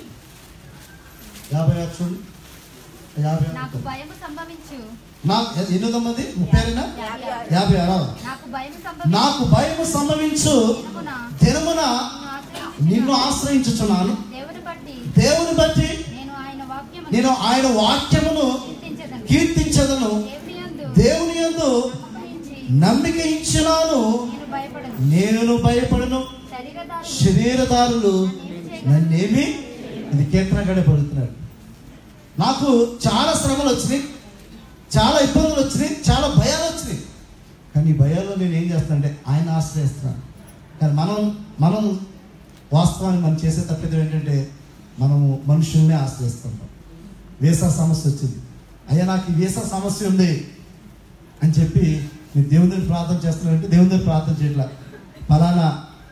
యాభై ఆరు చూడండి యాభై ఆరు నాకు భయము సంభవించు నా ఎనిమిది మంది ముప్పై ఆరేనా యాభై ఆరు. యాభై ఆరా నాకు భయము సంభవించు నాకు భయము సంభవించు దినమున దినమున నిన్ను ఆశ్రయించు. నిన్ను ఆశ్రయించుచున్నాను దేవుని బట్టి దేవుని బట్టి నేను ఆయన వాక్యము నేను ఆయన వాక్యమును కీర్తించెదను. కీర్తించదను దేవుని యందు దేవుని యందు నమ్మకయించి నమ్మిక ఇచ్చినాను నేను భయపడను నేను భయపడను శరీరధారులు శరీరదారులు నన్నేమి ఇది కీర్తనగాడే పడుతున్నాడు నాకు చాలా శ్రమలు వచ్చినాయి చాలా ఇబ్బందులు వచ్చినాయి చాలా భయాలు వచ్చినాయి కానీ ఈ భయాల్లో నేను ఏం చేస్తానంటే ఆయన ఆశ్రయిస్తున్నాను కానీ మనం మనం వాస్తవాన్ని మనం చేసే తప్పిదం ఏంటంటే మనము మనుషుల్ని ఆశ్రయిస్తుంటాం వీసా సమస్య వచ్చింది అయ్యా నాకు ఈ వీసా సమస్య ఉంది అని చెప్పి నేను దేవుని దగ్గర ప్రార్థన చేస్తున్నానంటే దేవుని దగ్గర ప్రార్థన చేయట్లా ఫలానా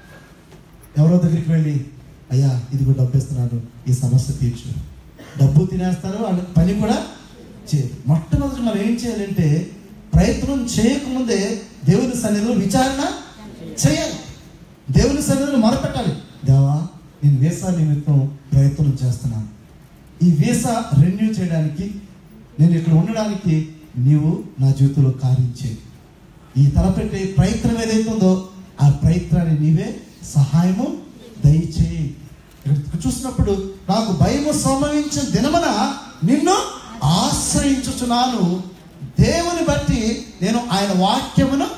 ఎవరో దగ్గరికి వెళ్ళి అయ్యా ఇదిగో డబ్బు ఇస్తున్నాను ఈ సమస్య తీర్చు డబ్బు తినేస్తారు వాళ్ళ పని కూడా చేయరు మొట్టమొదటి మనం ఏం చేయాలంటే ప్రయత్నం చేయకముందే దేవుని సన్నిధిలో విచారణ చేయాలి దేవుని సన్నిధిలో మొరపెట్టాలి దేవా నేను వీసా నిమిత్తం ప్రయత్నం చేస్తున్నాను ఈ వీసా రెన్యూ చేయడానికి నేను ఇక్కడ ఉండడానికి నీవు నా జీవితంలో కార్యం చేయి ఈ తలపెట్టే ప్రయత్నం ఏదైతే ఉందో ఆ ప్రయత్నాన్ని నీవే సహాయము దయచేయి ఇక్కడ చూసినప్పుడు నాకు భయము సంభవించిన దినమున నిన్ను ఆశ్రయించుచున్నాను దేవుని బట్టి నేను ఆయన వాక్యమును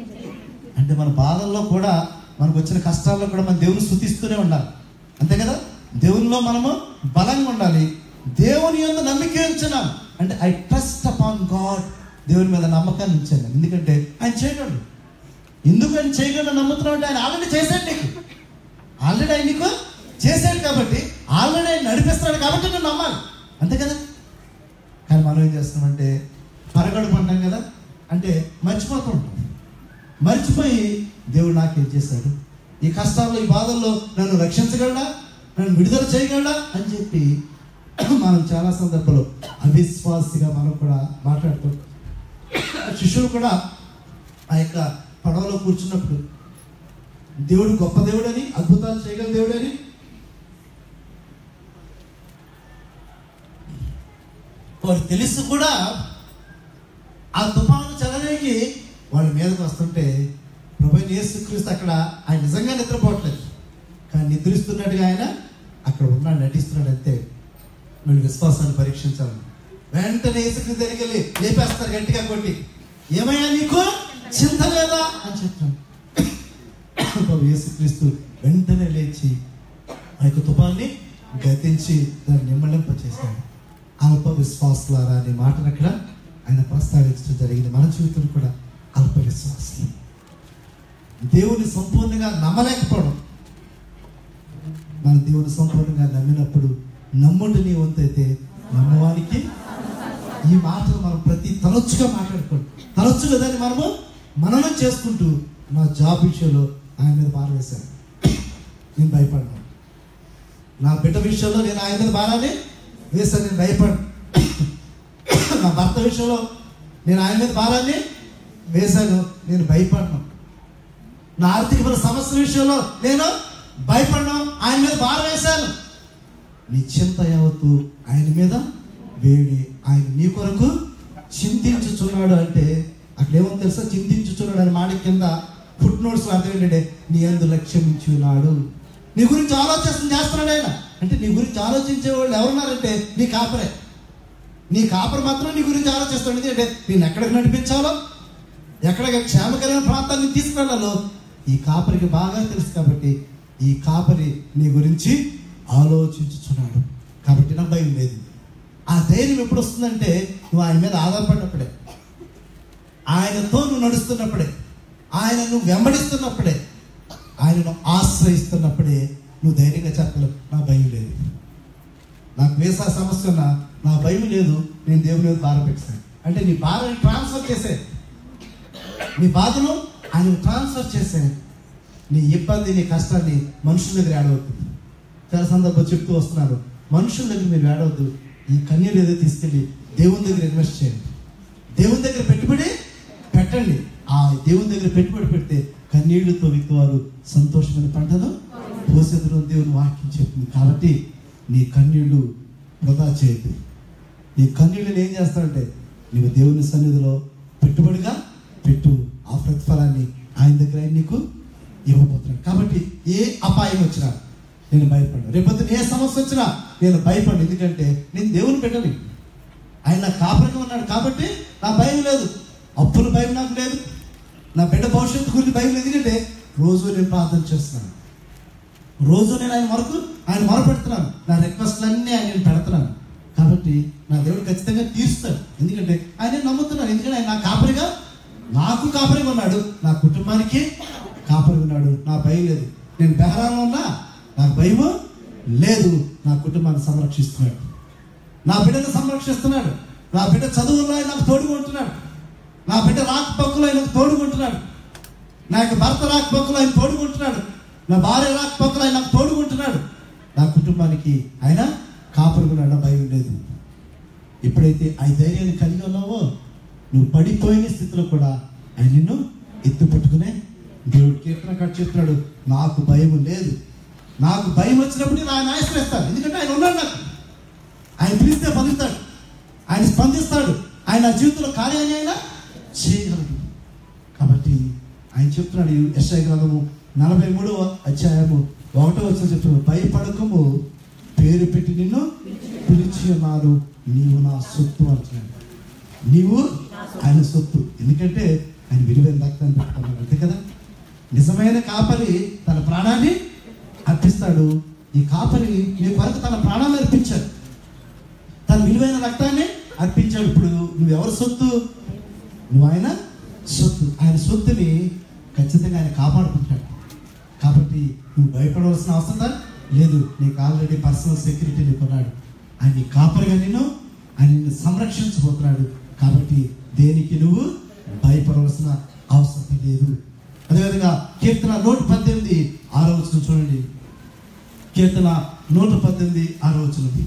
అంటే మన బాధల్లో కూడా మనకు వచ్చిన కష్టాల్లో కూడా మన దేవుని స్థుతిస్తూనే ఉండాలి అంతే కదా దేవునిలో మనము బలంగా ఉండాలి దేవుని యొక్క నమ్మిక ఉంచున్నాం అంటే ఐ ట్రస్ట్ అపాన్ గాడ్ దేవుని మీద నమ్మకాన్ని ఉంచాను ఎందుకంటే ఆయన చేయగలడు ఎందుకు ఆయన చేయగలడు నమ్ముతున్నావు అంటే ఆయన ఆల్రెడీ చేశాడు నీకు ఆల్రెడీ ఆయన నీకు చేశాడు కాబట్టి ఆల్రెడీ ఆయన నడిపిస్తున్నాడు కాబట్టి నువ్వు నమ్మాలి అంతే కదా కానీ మనం ఏం చేస్తున్నామంటే పరగడుపు అంటాం కదా అంటే మర్చిపోతూ ఉంటాం మర్చిపోయి దేవుడు నాకేం చేశాడు ఈ కష్టాల్లో ఈ బాధల్లో నన్ను రక్షించగలడా నన్ను విడుదల చేయగలడా అని చెప్పి మనం చాలా సందర్భాల్లో అవిశ్వాసిగా మనం కూడా మాట్లాడుతాం శిష్యులు కూడా ఆ యొక్క పడవలో కూర్చున్నప్పుడు దేవుడు గొప్ప దేవుడని అద్భుతాలు చేయగల దేవుడని వాడు తెలుసు కూడా ఆ తుఫాను చలనేకి వాళ్ళ మీదకి వస్తుంటే ప్రభు యేసుక్రీస్తు అక్కడ ఆయన నిజంగా నిద్రపోవట్లేదు కానీ నిద్రిస్తున్నట్టుగా ఆయన అక్కడ ఉన్నాడు నటిస్తున్నాడు అంతే వీళ్ళు విశ్వాసాన్ని పరీక్షించాలి వెంటనే యేసుక్రీస్తు దగ్గరికి వెళ్ళి లేపేస్తారు గట్టిగా కొట్టి ఏమయ్యా నీకు చింత లేదా అని చెప్తాను ప్రభు యేసుక్రీస్తు వెంటనే లేచి ఆ యొక్క తుఫాన్ని గతించి దాన్ని నిమ్మలింప చేశాడు అల్ప విశ్వాసులారా అనే మాటను అక్కడ ఆయన ప్రస్తావించడం జరిగింది మన జీవితం కూడా అల్ప విశ్వాసం దేవుని సంపూర్ణంగా నమ్మలేకపోవడం మన దేవుని సంపూర్ణంగా నమ్మినప్పుడు నమ్ముడు నీ వంతైతే నమ్మవానికి ఈ మాటలు మనం ప్రతి తరచుగా మాట్లాడుకోండి తరచుగా దాన్ని మనము మననం చేసుకుంటూ నా జాబ్ విషయంలో ఆయన మీద భారం వేశాను నేను భయపడ్డాను నా బిడ్డ విషయంలో నేను ఆయన మీద భారాన్ని వేశాను నేను భయపడ నా భర్త విషయంలో నేను ఆయన మీద భారాన్ని వేశాను నేను భయపడను నా ఆర్థికపర సమస్యల విషయంలో నేను భయపడను ఆయన మీద భారం వేశాను నీ చింత యావత్తు ఆయన మీద వేడి ఆయన నీ కొరకు చింతించుచున్నాడు అంటే అక్కడ ఏమో తెలుసా చింతించుచున్నాడు అని మాట కింద ఫుట్ నోట్స్ అర్థం ఏంటంటే నీ అందు లక్ష్యం ఇచ్చున్నాడు నీ గురించి ఆలోచన చేస్తున్నాడు ఆయన అంటే నీ గురించి ఆలోచించే వాళ్ళు ఎవరున్నారంటే నీ కాపరే నీ కాపరి మాత్రం నీ గురించి ఆలోచిస్తాడు అంటే నేను ఎక్కడికి నడిపించాలో ఎక్కడ క్షేమకరమైన ప్రాంతాన్ని తీసుకెళ్లాలో ఈ కాపరికి బాగా తెలుసు కాబట్టి ఈ కాపరి నీ గురించి ఆలోచించుచున్నాడు కాబట్టి నాకు భయం లేదు ఆ ధైర్యం ఎప్పుడు వస్తుందంటే నువ్వు ఆయన మీద ఆధారపడినప్పుడే ఆయనతో నువ్వు నడుస్తున్నప్పుడే ఆయన నువ్వు వెంబడిస్తున్నప్పుడే ఆయనను ఆశ్రయిస్తున్నప్పుడే నువ్వు ధైర్యంగా చెప్పలేవు నా భయం లేదు నాకు వేసా సమస్య ఉన్నా నా భయం లేదు నేను దేవుని మీద భారం పెట్టాను అంటే నీ భారాన్ని ట్రాన్స్ఫర్ చేసే నీ బాధను ఆయన ట్రాన్స్ఫర్ చేసే నీ ఇబ్బంది నీ కష్టాన్ని మనుషుల దగ్గర ఏడవద్దు చాలా సందర్భం చెప్తూ వస్తున్నారు మనుషుల దగ్గర మీరు ఏడవద్దు ఈ కన్యలు ఏదో తీసుకెళ్ళి దేవుని దగ్గర ఇన్వెస్ట్ చేయండి దేవుని దగ్గర పెట్టుబడి పెట్టండి ఆ దేవుని దగ్గర పెట్టుబడి పెడితే కన్నీళ్లతో విత్తువారు సంతోషమైన పంటను పోసేదరు దేవుని వాక్యం చెప్తుంది కాబట్టి నీ కన్నీళ్లు వృధా చేయద్దు నీ కన్నీళ్ళని ఏం చేస్తాడంటే నీవు దేవుని సన్నిధిలో పెట్టుబడిగా పెట్టు ఆ ప్రతిఫలాన్ని ఆయన దగ్గర ఆయన నీకు ఇవ్వబోతున్నాడు కాబట్టి ఏ అపాయం వచ్చినా నేను భయపడ్డా రేపొద్దున ఏ సమస్య వచ్చినా నేను భయపడ్డా ఎందుకంటే నేను దేవుని పెట్టని ఆయన నా కాపరిగా ఉన్నాడు కాబట్టి నా భయం లేదు అప్పుల భయం నాకు లేదు నా బిడ్డ భవిష్యత్తు గురించి భయం లేదు ఎందుకంటే రోజు నేను ప్రార్థన చేస్తున్నాను రోజు నేను ఆయన వరకు ఆయన మొరపెడుతున్నాను నా రిక్వెస్ట్లన్నీ ఆయన నేను పెడుతున్నాను కాబట్టి నా దేవుడు ఖచ్చితంగా తీరుస్తాడు ఎందుకంటే ఆయన నమ్ముతున్నాను ఎందుకంటే ఆయన నా కాపరిగా నాకు కాపరిగా ఉన్నాడు నా కుటుంబానికి కాపరిగా ఉన్నాడు నా భయం లేదు నేను బెహరాలో ఉన్నా నాకు భయము లేదు నా కుటుంబాన్ని సంరక్షిస్తున్నాడు నా బిడ్డను సంరక్షిస్తున్నాడు నా బిడ్డ చదువుల్లో ఆయన నాకు తోడుకుంటున్నాడు నా బిడ్డ రాకపోకలో ఆయన నాకు తోడుకుంటున్నాడు నా యొక్క భర్త రాకపోకలో ఆయన తోడుకుంటున్నాడు నా భార్య రాకపోకలో ఆయన నాకు తోడుకుంటున్నాడు నా కుటుంబానికి ఆయన కాపాడుకున్నాడు భయం లేదు ఎప్పుడైతే ఆ ధైర్యాన్ని కలిగి ఉన్నావో నువ్వు పడిపోయిన స్థితిలో కూడా ఆయన నిన్ను ఎత్తు పట్టుకునే దేవుడు కీర్తన కట్ చెప్తున్నాడు నాకు భయం లేదు నాకు భయం వచ్చినప్పుడు నేను ఆయన ఆశ్రయిస్తాను ఎందుకంటే ఆయన ఉన్నాడు నాకు ఆయన పిలిస్తే పలుకుతాడు ఆయన స్పందిస్తాడు ఆయన నా జీవితంలో కార్యాన్ని ఆయన చేయగలడు కాబట్టి ఆయన చెప్తున్నాడు ఈ యెషయా గ్రంథము నలభై మూడవ అధ్యాయము ఒకటో వచ్చిన చెప్తున్నాడు భయపడకము పేరు పెట్టి నిన్ను పిలిచి ఉన్నారు నీవు నా సొత్తు అంటున్నాడు నీవు ఆయన సొత్తు ఎందుకంటే ఆయన విలువైన రక్తాన్ని పెట్టుకున్నాడు అంతే కదా నిజమైన కాపరి తన ప్రాణాన్ని అర్పిస్తాడు ఈ కాపరి నీ కొరకు తన ప్రాణాన్ని అర్పించాడు తన విలువైన రక్తాన్ని అర్పించాడు ఇప్పుడు నువ్వు ఎవరి సొత్తు నువ్వు ఆయన సొత్తు ఆయన సొత్తుని ఖచ్చితంగా ఆయన కాపాడుకుంటాడు కాబట్టి నువ్వు భయపడవలసిన అవసరం లేదు నీకు ఆల్రెడీ పర్సనల్ సెక్యూరిటీ నీకు ఉన్నాడు ఆయన నీ కాపరిగా నిన్ను ఆయన నిన్ను సంరక్షించబోతున్నాడు కాబట్టి దేనికి నువ్వు భయపడవలసిన అవసరం లేదు అదేవిధంగా కీర్తన నూట పద్దెనిమిది ఆరో వచ్చిన చూడండి కీర్తన నూట పద్దెనిమిది ఆరో వచ్చినది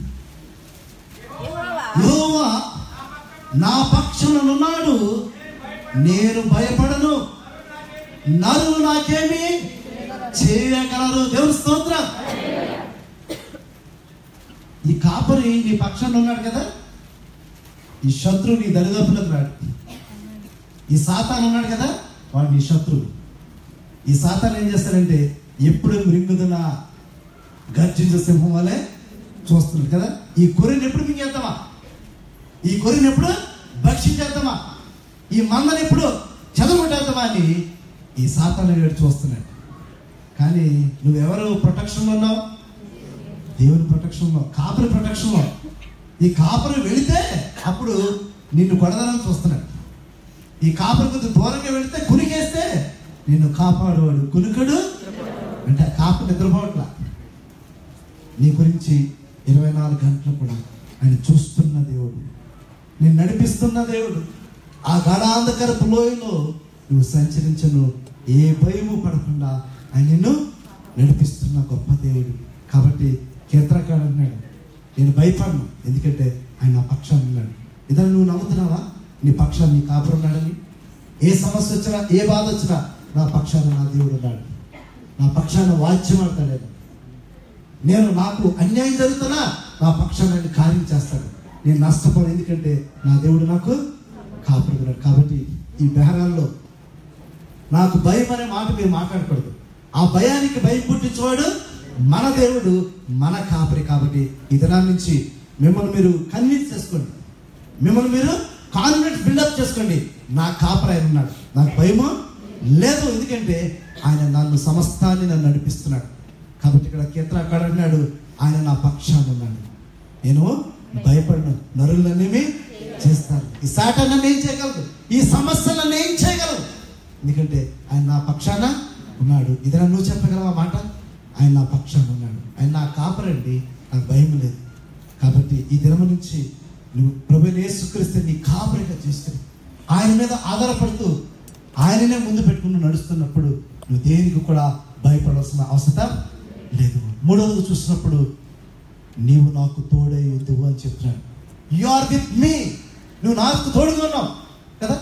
యెహోవా యెహోవా నా పక్షమునున్నాడు నేను భయపడను నరులు నాకేమి చేయగలరు దేవుని స్తోత్రం ఈ కాపరి నీ పక్షంలో ఉన్నాడు కదా ఈ శత్రువు నీ దరిదాపులకు రాడు ఈ సాతాన్ ఉన్నాడు కదా వాడు నీ శత్రువు ఈ సాతాన్ ఏం చేస్తాడంటే ఎప్పుడు మృంగుతున్న గర్జించే సింహం వలె చూస్తున్నాడు కదా ఈ కొరిని ఎప్పుడు మింగేద్దామా ఈ కొరిని ఎప్పుడు భక్షించేద్దామా ఈ మందని ఎప్పుడు చదవటేద్దామా అని ఈ సాతాను వేడు చూస్తున్నాడు కానీ నువ్వెవరు ప్రొటెక్షన్లో ఉన్నావు దేవుని ప్రొటెక్షన్లో కాపరి ప్రొటెక్షన్లో ఈ కాపరి వెళితే అప్పుడు నిన్ను కొడదాలని చూస్తున్నాడు ఈ కాపరి కొద్ది దూరంగా వెళితే కునికేస్తే నిన్ను కాపాడువాడు కునుకడు అంటే ఆ కాపరి నిద్రపోవట్లా నీ గురించి ఇరవై నాలుగు గంటలు కూడా ఆయన చూస్తున్న దేవుడు నేను నడిపిస్తున్న దేవుడు ఆ గడాంధకరపు లోయలో నువ్వు సంచరించను ఏ భయము పడకుండా ఆయన నిన్ను నడిపిస్తున్న గొప్ప దేవుడు కాబట్టి కీర్తనకాడు అన్నాడు నేను భయపడను ఎందుకంటే ఆయన నా పక్షాన్ని ఉన్నాడు ఇదని నువ్వు నమ్ముతున్నావా నీ పక్షాన్ని నీ కాపురున్నాడని ఏ సమస్య వచ్చినా ఏ బాధ వచ్చినా నా పక్షాన నా దేవుడు ఉన్నాడు నా పక్షాన వాద్యం ఆడతాడు నేను నాకు అన్యాయం జరుగుతున్నా నా పక్షాన్ని కార్యం చేస్తాడు నేను నష్టపోను ఎందుకంటే నా దేవుడు నాకు కాపాడుతున్నాడు కాబట్టి ఈ బెహరాల్లో నాకు భయం అనే మాట మీరు మాట్లాడకూడదు ఆ భయానికి భయం పుట్టించేవాడు మన దేవుడు మన కాపరి కాబట్టి ఈ దినాల నుంచి మిమ్మల్ని మీరు కన్విన్స్ చేసుకోండి మిమ్మల్ని మీరు కాన్ఫిడెన్స్ బిల్డప్ చేసుకోండి నా కాపరి ఆయన ఉన్నాడు నాకు భయము లేదు ఎందుకంటే ఆయన నన్ను సమస్తాన్ని నన్ను నడిపిస్తున్నాడు కాబట్టి ఇక్కడ కీర్తన అన్నాడు ఆయన నా పక్షాన్ని ఉన్నాడు నేను భయపడను నరులనేమి చేస్తాను ఈ సాట నన్ను ఏం చేయగలదు ఈ సమస్య నన్ను ఏం చేయగలదు ఎందుకంటే ఆయన నా పక్షాన ఉన్నాడు ఇదన్నా నువ్వు చెప్పగలవా మాట ఆయన నా పక్షాన ఉన్నాడు ఆయన నా కాపరండి నాకు భయం లేదు కాబట్టి ఈ దినం నుంచి నువ్వు ప్రభు యేసుక్రీస్తు నీ కాపరిగా చేస్తుంది ఆయన మీద ఆధారపడుతూ ఆయననే ముందు పెట్టుకుని నడుస్తున్నప్పుడు నువ్వు దేనికి కూడా భయపడాల్సిన అవసరం లేదు మూడవది చూసినప్పుడు నీవు నాకు తోడై ఉందువు అని చెప్తున్నాడు యు ఆర్ విత్ మీ నువ్వు నాకు తోడుగా ఉన్నావు కదా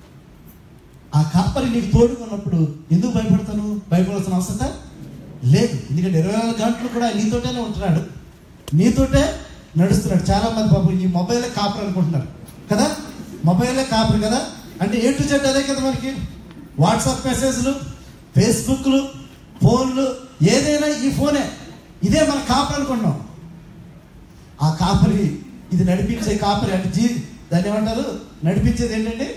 ఆ కాపరి నీకు తోడుగా ఉన్నప్పుడు ఎందుకు భయపడతాను భయపడాల్సిన అవసరం లేదు ఎందుకంటే ఇరవై నాలుగు గంటలు కూడా ఆయన నీతోటేనే ఉంటున్నాడు నీతోటే నడుస్తున్నాడు చాలా మంది పాపం ఈ మొబైలే కాపరి అనుకుంటున్నారు కదా మొబైలే కాపరి కదా అంటే ఏ టు జెడ్ అదే కదా మనకి వాట్సాప్ మెసేజ్లు ఫేస్బుక్లు ఫోన్లు ఏదైనా ఈ ఫోనే ఇదే మన కాపరి అనుకుంటున్నాం ఆ కాపరి ఇది నడిపించే కాపరి అంటే జీ దాన్ని ఏమంటారు నడిపించేది ఏంటండి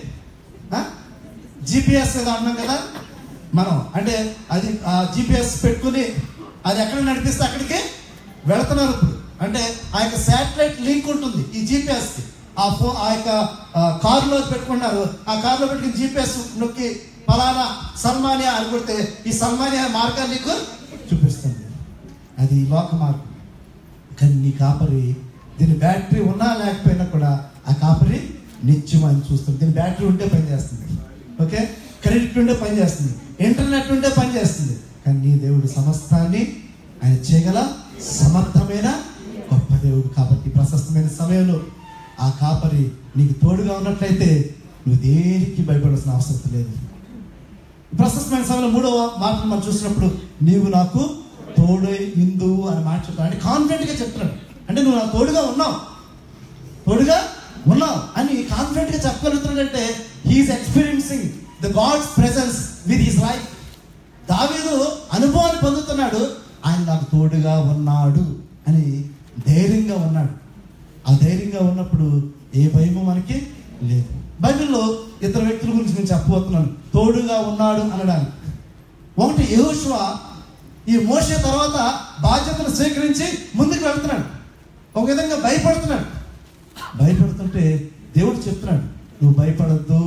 జిపిఎస్ ఏదో అన్నాం కదా మనం అంటే అది జిపిఎస్ పెట్టుకుని అది ఎక్కడ నడిపిస్తే అక్కడికి వెళుతున్నారు ఇప్పుడు అంటే ఆ యొక్క శాటిలైట్ లింక్ ఉంటుంది ఈ జిపిఎస్ కి ఆ ఫో ఆ యొక్క కారులో పెట్టుకున్నారు ఆ కారులో పెట్టుకుని జిపిఎస్ నొక్కి ఫలానా సల్మానియా అని కొడితే ఈ సల్మానియా మార్గాన్ని నీకు చూపిస్తుంది అది లోక మార్గం కానీ నీ కాపరి దీని బ్యాటరీ ఉన్నా లేకపోయినా కూడా ఆ కాపరి నిత్యం అని చూస్తుంది దీని బ్యాటరీ ఉంటే పని చేస్తుంది ఓకే క్రెడిట్ ఉంటే పని చేస్తుంది ఇంటర్నెట్ ఉంటే పని చేస్తుంది కానీ నీ దేవుడు సమస్తాన్ని ఆయన చేయగల సమర్థమైన గొప్ప దేవుడు కాబట్టి ప్రశస్తమైన సమయంలో ఆ కాపరి నీకు తోడుగా ఉన్నట్లయితే నువ్వు దేనికి భయపడాల్సిన అవసరం లేదు ప్రశస్తమైన సమయంలో మూడవ మాటను మనం చూసినప్పుడు నీవు నాకు తోడై ఇందు అని మాట చెప్తాను అంటే కాన్ఫిడెంట్ గా చెప్తున్నాడు అంటే నువ్వు నాకు తోడుగా ఉన్నావు తోడుగా ఉన్నావు అని కాన్ఫిడెంట్ గా చెప్పగలుగుతున్నాడంటే he is experiencing the God's presence with his life దావీదు అనుభవాన్ని పొందుతున్నాడు ఆయన నాకు తోడుగా ఉన్నాడు అని ధైర్యంగా ఉన్నాడు ఆ ధైర్యంగా ఉన్నప్పుడు ఏ భయము మనకి లేదు బైబిల్లో ఇద్దరు వ్యక్తుల గురించి నేను చెప్పబోతున్నాను తోడుగా ఉన్నాడు అనడానికి ఒకటి యెహోషువ ఈ మోసే తర్వాత బాధ్యతను స్వీకరించి ముందుకు వెళ్తున్నాడు ఒక విధంగా భయపడుతున్నాడు భయపడుతుంటే దేవుడు చెప్తున్నాడు నువ్వు భయపడద్దు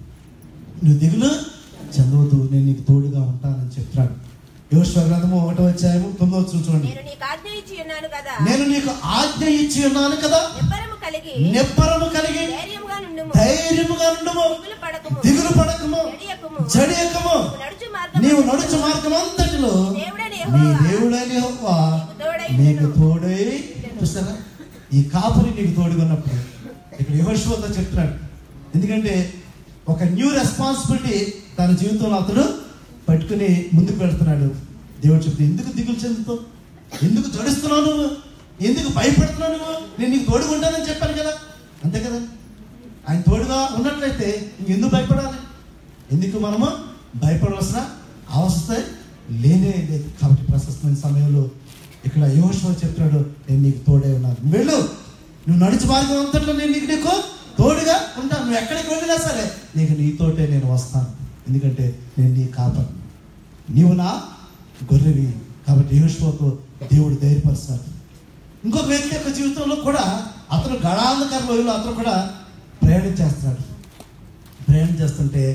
నువ్వు దిగులు చదవద్దు నేను నీకు తోడుగా ఉంటానని చెప్తున్నాడు యోశ్వ గ్రంథము ఒకటో అధ్యాయము తొమ్మిదో వచ్చిన చూడండి నేను నీకు ఆజ్ఞ ఇచ్చి ఉన్నాను కదా నేను నీకు ఆజ్ఞ ఇచ్చి ఉన్నాను కదా నిబ్బరము కలిగి నిబ్బరము కలిగి ధైర్యముగా నుండుము ధైర్యముగా నుండుము దిగులు పడకము దిగులు పడకము జడియకుము జడియకము నీవు నడుచు మార్గము నీవు నడుచు మార్గం అంతటిలో దేవుడైన నీ యెహోవా దేవుడని యెహోవా తోడై నీకు తోడై చూస్తారా ఈ కాపరి నీకు తోడుగా ఉన్నప్పుడు ఇక్కడ యహోషువతో చెప్తున్నాడు ఎందుకంటే ఒక న్యూ రెస్పాన్సిబిలిటీ తన జీవితంలో అతడు పట్టుకుని ముందుకు వెళ్తున్నాడు దేవుడు చెప్తే ఎందుకు దిగులు చెందుతావు ఎందుకు జడుస్తున్నావు నువ్వు ఎందుకు భయపడుతున్నావు నువ్వు నేను నీకు తోడుగా ఉంటానని చెప్పాను కదా అంతే కదా ఆయన తోడుగా ఉన్నట్లయితే ఇంకెందుకు భయపడాలి ఎందుకు మనము భయపడవలసిన అవసరం లేనే లేదు కాబట్టి ప్రశస్తమైన సమయంలో ఇక్కడ యోషువ చెప్తున్నాడు నేను నీకు తోడే ఉన్నాను నువ్వు వెళ్ళు నువ్వు నడిచి మార్గం అంతట్లో నేను నీకు నీకు తోడుగా ఉంటాను నువ్వు ఎక్కడికి వెళ్ళినా సరే నీకు నీతోటే నేను వస్తాను ఎందుకంటే నేను నీ కాపను నీవు నా గొర్రెవి కాబట్టి యోషువకు దేవుడు ధైర్యపరుస్తాడు ఇంకొక వ్యక్తి యొక్క జీవితంలో కూడా అతను గడాంధకర లోయలో అతను కూడా ప్రయాణం చేస్తున్నాడు ప్రయాణం చేస్తుంటే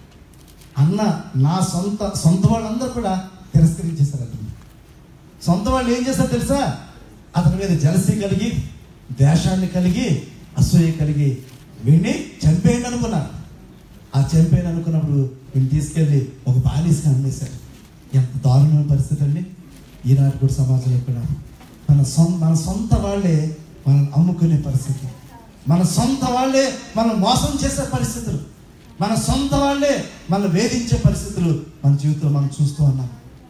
అన్న నా సొంత సొంత వాళ్ళందరూ కూడా తిరస్కరించేశారు అతను సొంత వాళ్ళు ఏం చేస్తారు తెలుసా అతని మీద జలసి కలిగి ద్వేషాన్ని కలిగి అసూయ కలిగి వీడిని చంపేయండి అనుకున్నారు ఆ చంపేయండి అనుకున్నప్పుడు వీడిని తీసుకెళ్ళి ఒక బాలిస్గా అమ్మేశారు ఎంత దారుణమైన పరిస్థితి అండి ఈనాటి కూడా సమాజంలో కూడా మన సొంత మన సొంత వాళ్ళే మనం అమ్ముకునే పరిస్థితి మన సొంత వాళ్ళే మనం మోసం చేసే పరిస్థితులు మన సొంత వాళ్ళే మనం వేధించే పరిస్థితులు మన జీవితంలో మనం చూస్తూ ఉన్నాం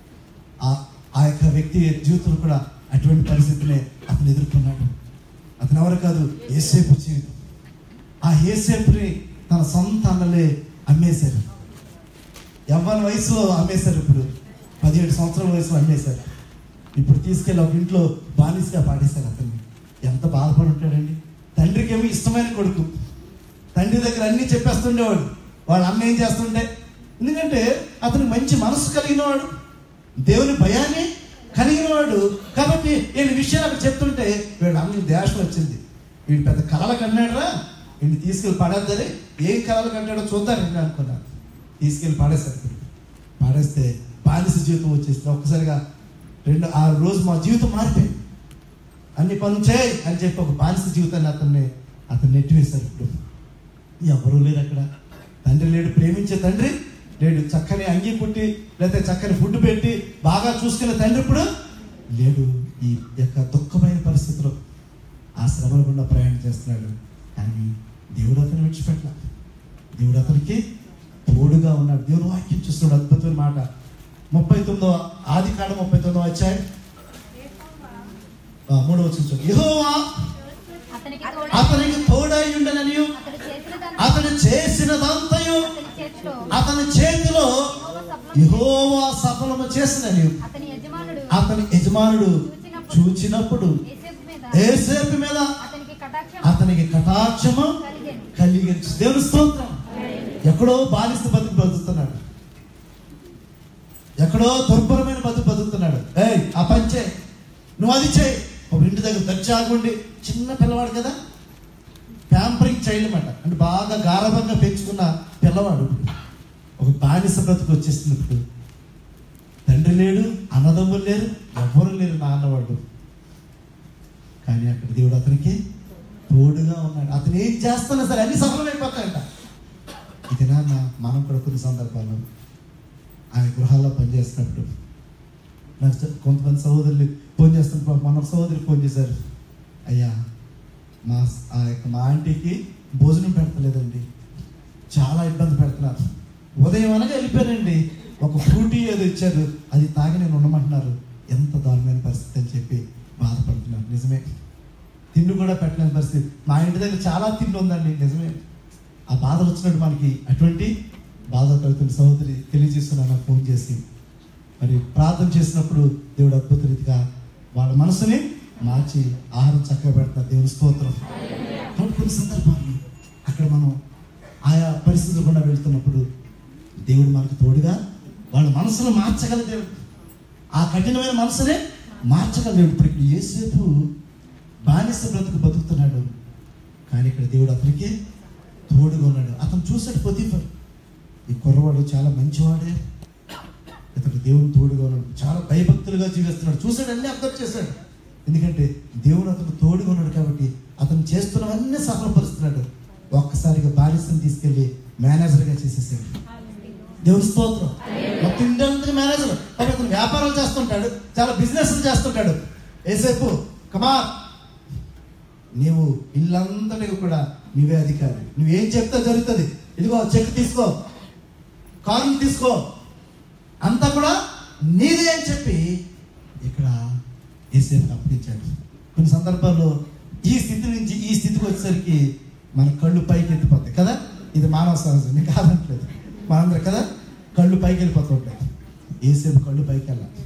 ఆ ఆ యొక్క వ్యక్తి జీవితంలో కూడా అటువంటి పరిస్థితిని అతను ఎదుర్కొన్నాడు అతను ఎవరు కాదు ఏసేపు జీవితం ఆ ఏసేపుని తన సొంత అన్నలే అమ్మేశారు యవ్వన వయసులో అమ్మేశారు ఇప్పుడు పదిహేడు సంవత్సరాల వయసులో అమ్మేశారు ఇప్పుడు తీసుకెళ్ళి ఒక ఇంట్లో బానిసగా పాడేశారు అతన్ని ఎంత బాధపడి ఉంటాడండి తండ్రికి ఏమో ఇష్టమైన కొడుకు తండ్రి దగ్గర అన్ని చెప్పేస్తుండేవాడు వాళ్ళ అమ్మ ఏం చేస్తుంటే ఎందుకంటే అతను మంచి మనసు కలిగిన వాడు దేవుని భయాన్ని కలిగిన వాడు కాబట్టి వీళ్ళ విషయాలు అక్కడ చెప్తుంటే వీళ్ళ అమ్మ దేశం వచ్చింది వీడు పెద్ద కళలు కన్నాడురా వీడిని తీసుకెళ్ళి పడేద్దని ఏం కళలు కన్నాడో చూద్దారండి అనుకున్నాను తీసుకెళ్ళి పాడేశారు పాడేస్తే బానిస జీవితం వచ్చేస్తే ఒక్కసారిగా రెండు ఆ రోజు మా జీవితం మారిపోయింది అన్ని పనులు చేయి అని చెప్పి ఒక బానిస జీవితాన్ని అతన్ని అతను నెట్టివేశారు ఇప్పుడు ఎవరు లేరు అక్కడ తండ్రి లేడు ప్రేమించే తండ్రి లేడు చక్కని అంగి కుట్టి లేకపోతే చక్కని ఫుడ్ పెట్టి బాగా చూసుకునే తండ్రి ఇప్పుడు లేడు ఈ యొక్క దుఃఖమైన పరిస్థితిలో ఆ శ్రమల గుండా ప్రయాణం చేస్తున్నాడు కానీ దేవుడు అతను విడిచిపెట్ల దేవుడు అతనికి తోడుగా ఉన్నాడు దేవుడు వాక్యం చూస్తున్నాడు అద్భుతమైన మాట ముప్పై తొమ్మిదో ఆది కాడ ముప్పై తొమ్మిదో వచ్చాయి మూడో వచ్చిన యెహోవా అతనికి అతనికి తోడై ఉండనని అతడు చేసినదంతా అతను చేసినదంతయు అతని చేతిలో అతని చేతిలో యెహోవా సఫలము చేసినని అతని యజమానుడు అతని యజమానుడు చూచినప్పుడు ఏసేపు మీద ఏసేపు మీద అతనికి కటాక్షం అతనికి కటాక్షము కలిగెను. కలిగించు దేవుని స్తోత్రం ఎక్కడో బాలిస్త బతుకు బతుకుతున్నాడు ఎక్కడో దుర్భరమైన బతుకు బతుకుతున్నాడు ఏయ్ ఆ పని చేయి నువ్వు అది చేయి ఒక ఇంటి దగ్గర దర్జాగుండి చిన్న పిల్లవాడు కదా ప్యాంపరింగ్ చైల్డ్ అనమాట అంటే బాగా గారభంగా పెంచుకున్న పిల్లవాడు ఒక బానిస బ్రతుకు వచ్చేసింది ఇప్పుడు తండ్రి లేడు అన్నదమ్ములు లేరు ఎవ్వరు లేరు నాన్నవాడు కానీ అక్కడ దేవుడు అతనికి తోడుగా ఉన్నాడు అతను ఏం చేస్తున్నా సరే అన్ని సఫలమైపోతాయంట ఇది నాన్న మనం కూడా కొన్ని సందర్భాల్లో ఆయన గృహాల్లో పనిచేస్తున్నప్పుడు నాకు చె- కొంతమంది సహోదరులు ఫోన్ చేస్తున్నప్పుడు మన సహోదరు ఫోన్ చేశారు అయ్యా మా స్- ఆ యొక్క మా ఆంటీకి భోజనం పెడతలేదండి చాలా ఇబ్బంది పెడుతున్నారు ఉదయం అనగా వెళ్ళిపోయానండి ఒక ఫ్రూటీ ఏదో ఇచ్చారు అది తాగి నేను ఉండమంటున్నారు ఎంత దారుణమైన పరిస్థితి అని చెప్పి బాధపడుతున్నారు నిజమే తిండి కూడా పెట్టలేని పరిస్థితి మా ఇంటి దగ్గర చాలా తిండి ఉందండి నిజమే ఆ బాధలు వచ్చినట్టు మనకి అటువంటి బాధ కలుగుతున్న సహోదరి తెలియజేస్తున్నాను నాకు ఫోన్ చేసి మరి ప్రార్థన చేసినప్పుడు దేవుడు అద్భుత రీతిగా వాళ్ళ మనసుని మార్చి ఆహారం చక్కగా పెడుతున్నారు దేవుని స్తోత్రం కాబట్టి కొన్ని సందర్భాలు అక్కడ మనం ఆయా పరిస్థితులు గుండా వెళ్తున్నప్పుడు దేవుడు మనకు తోడుగా వాళ్ళ మనసును మార్చగల దేవుడు ఆ కఠినమైన మనసునే మార్చగల దేవుడు ఇప్పుడు ఇక్కడ ఏసేపు బానిస బ్రతుకు బతుకుతున్నాడు కానీ ఇక్కడ దేవుడు అతనికి తోడుగా ఉన్నాడు అతను చూసాడు పొతిఫర్ ఈ కుర్రవాడు చాలా మంచివాడే ఇతను దేవుని తోడుగా ఉన్నాడు చాలా భయభక్తులుగా జీవిస్తున్నాడు చూశాడు అన్ని అబ్జర్వ్ చేశాడు ఎందుకంటే దేవుడు అతను తోడుగా ఉన్నాడు కాబట్టి అతను చేస్తున్నవన్నీ సఫలపరుస్తున్నాడు ఒక్కసారిగా బాలిసని తీసుకెళ్లి మేనేజర్గా చేసేసాడు దేవుని స్తోత్రం మొత్తం ఇండియా అంతటి మేనేజర్ కాబట్టి అతను వ్యాపారాలు చేస్తుంటాడు చాలా బిజినెస్ చేస్తుంటాడు ఏసేపు కమార్ నీవు ఇల్లంతటికి కూడా నువ్వే అధికారి నువ్వేం చెప్తే జరుగుతుంది ఇదిగో చెక్ తీసుకో కారు తీసుకో అంతా కూడా నీదే అని చెప్పి ఇక్కడ ఏసేపు అప్పగించాడు కొన్ని సందర్భాల్లో ఈ స్థితి నుంచి ఈ స్థితికి వచ్చేసరికి మన కళ్ళు పైకి ఎత్తిపోతాయి కదా ఇది మానవ సహజం నేను కాదంటలేదు మనందరం కదా కళ్ళు పైకి వెళ్ళిపోతుంటాయి ఏసేపు కళ్ళు పైకి వెళ్ళాలి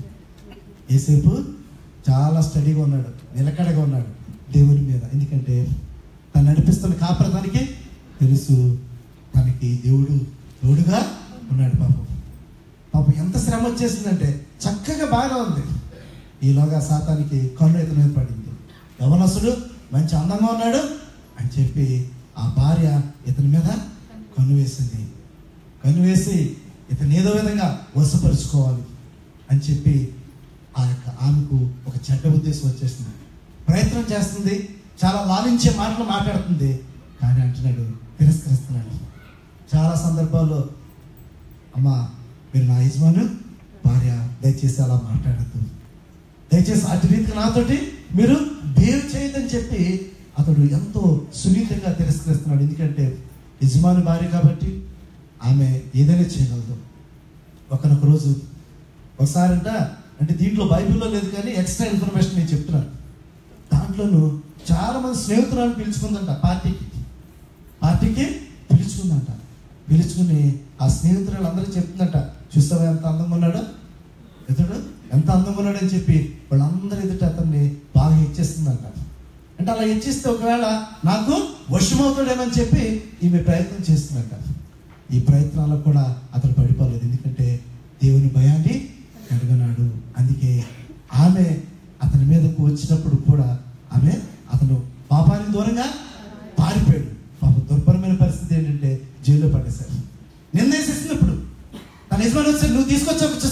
ఏసేపు చాలా స్టడీగా ఉన్నాడు నిలకడగా ఉన్నాడు దేవుని మీద ఎందుకంటే తను నడిపిస్తున్న కాపరదానికి తెలుసు తనకి దేవుడు తోడుగా ఉన్నాడు పాపం పాపం ఎంత శ్రమ వచ్చేసిందంటే చక్కగా బాగా ఉంది ఈలోగా సాతానికి కన్ను ఇతని మీద పడింది యవనసుడు మంచి అందంగా ఉన్నాడు అని చెప్పి ఆ భార్య ఇతని మీద కన్ను వేసింది కన్ను వేసి ఇతను ఏదో విధంగా వశపరుచుకోవాలి అని చెప్పి ఆ యొక్క ఆమెకు ఒక చెడ్డ ఉద్దేశం వచ్చేసింది ప్రయత్నం చేస్తుంది చాలా లాలించే మాటలు మాట్లాడుతుంది కానీ అంటున్నాడు తిరస్కరిస్తున్నాడు చాలా సందర్భాల్లో అమ్మా మీరు నా యజమాను భార్య దయచేసి అలా మాట్లాడద్దు దయచేసి అటు రీతిగా నాతోటి మీరు బిహేవ్ చేయదని చెప్పి అతడు ఎంతో సున్నితంగా తిరస్కరిస్తున్నాడు ఎందుకంటే యజమాని భార్య కాబట్టి ఆమె ఏదైనా చేయగలదు ఒకనొక రోజు ఒకసారంట అంటే దీంట్లో బైబిల్లో లేదు కానీ ఎక్స్ట్రా ఇన్ఫర్మేషన్ నేను చెప్తున్నాను దాంట్లోనూ చాలా మంది స్నేహితులను పిలుచుకుందంట పార్టీకి పార్టీకి పిలుచుకుందంట పిలుచుకుని ఆ స్నేహితురాలు అందరికీ చెప్తుందంట చూస్తావా ఎంత అందంగా ఉన్నాడు ఇతడు ఎంత అందంగా ఉన్నాడు అని చెప్పి వాళ్ళందరూ ఎదుట అతన్ని బాగా హెచ్చిస్తుందంట అంటే అలా హెచ్చిస్తే ఒకవేళ నాకు వశమవుతాడేమని చెప్పి ఈమె ప్రయత్నం చేస్తుందంట ఈ ప్రయత్నాల్లో కూడా అతను పడిపోలేదు ఎందుకంటే దేవుని భయాన్ని కనుగొన్నాడు అందుకే ఆమె అతని మీదకు వచ్చినప్పుడు కూడా ఆమె అతను పాపానికి దూరంగా పారిపోయాడు పాప దుర్భరమైన పరిస్థితి ఏంటంటే జైల్లో పడేశారు నిందేసేసింది ఇప్పుడు తన యజమాని వచ్చి నువ్వు తీసుకొచ్చావు చూసా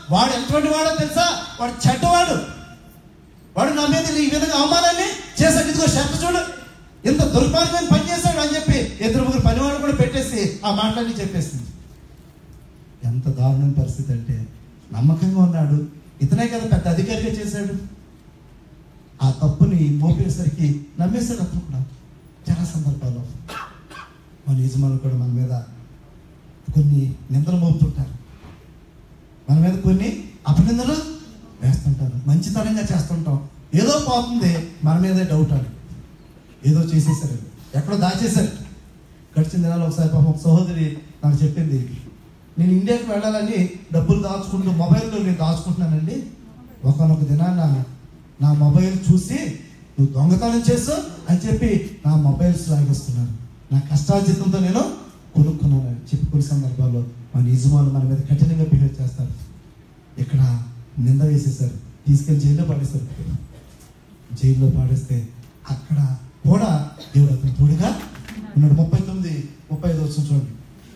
వాడు ఎటువంటి వాడో తెలుసా వాడు చెడ్డవాడు వాడు నా మీద ఈ విధంగా అవమానాన్ని చేశాడు ఇదిగో షర్ట్ చూడు ఇంత దుర్మార్గమైన పని చేశాడు అని చెప్పి ఇద్దరు ముగ్గురు పనివాడు కూడా పెట్టేసి ఆ మాటలన్నీ చెప్పేసింది ఎంత దారుణమైన పరిస్థితి అంటే నమ్మకంగా ఉన్నాడు ఇతనే కదా పెద్ద అధికారిగా చేశాడు ఆ తప్పుని మోపేసరికి నమ్మేశాడు అతను కూడా చాలా సందర్భాల్లో మన యజమానులు కూడా మన మీద కొన్ని నిందలు మోపుతుంటారు మన మీద కొన్ని అపనిందలు వేస్తుంటారు మంచితనంగా చేస్తుంటాం ఏదో పోతుంది మన మీదే డౌట్ అని ఏదో చేసేసారు ఎక్కడో దాచేశారు గడిచిన దినాలు ఒకసారి పాపం ఒక సహోదరి నాకు చెప్పింది నేను ఇండియాకి వెళ్ళాలని డబ్బులు దాచుకుంటూ మొబైల్లో నేను దాచుకుంటున్నానండి ఒకనొక దినాన నా మొబైల్ చూసి నువ్వు దొంగతనం చేసు అని చెప్పి నా మొబైల్స్ లాగేస్తున్నారు నా కష్టార్జితంతో నేను కొనుక్కున్నాను అని చెప్పి కొన్ని సందర్భాల్లో మన యజమానులు మన మీద కఠినంగా బిహేవ్ చేస్తారు ఇక్కడ నింద వేసేసారు తీసుకెళ్లి జైల్లో పడేస్తారు జైల్లో పాడేస్తే అక్కడ కూడా దేవుడు అతను తోడుగా ఉన్నాడు ముప్పై తొమ్మిది ముప్పై ఐదు వచ్చిన చూడండి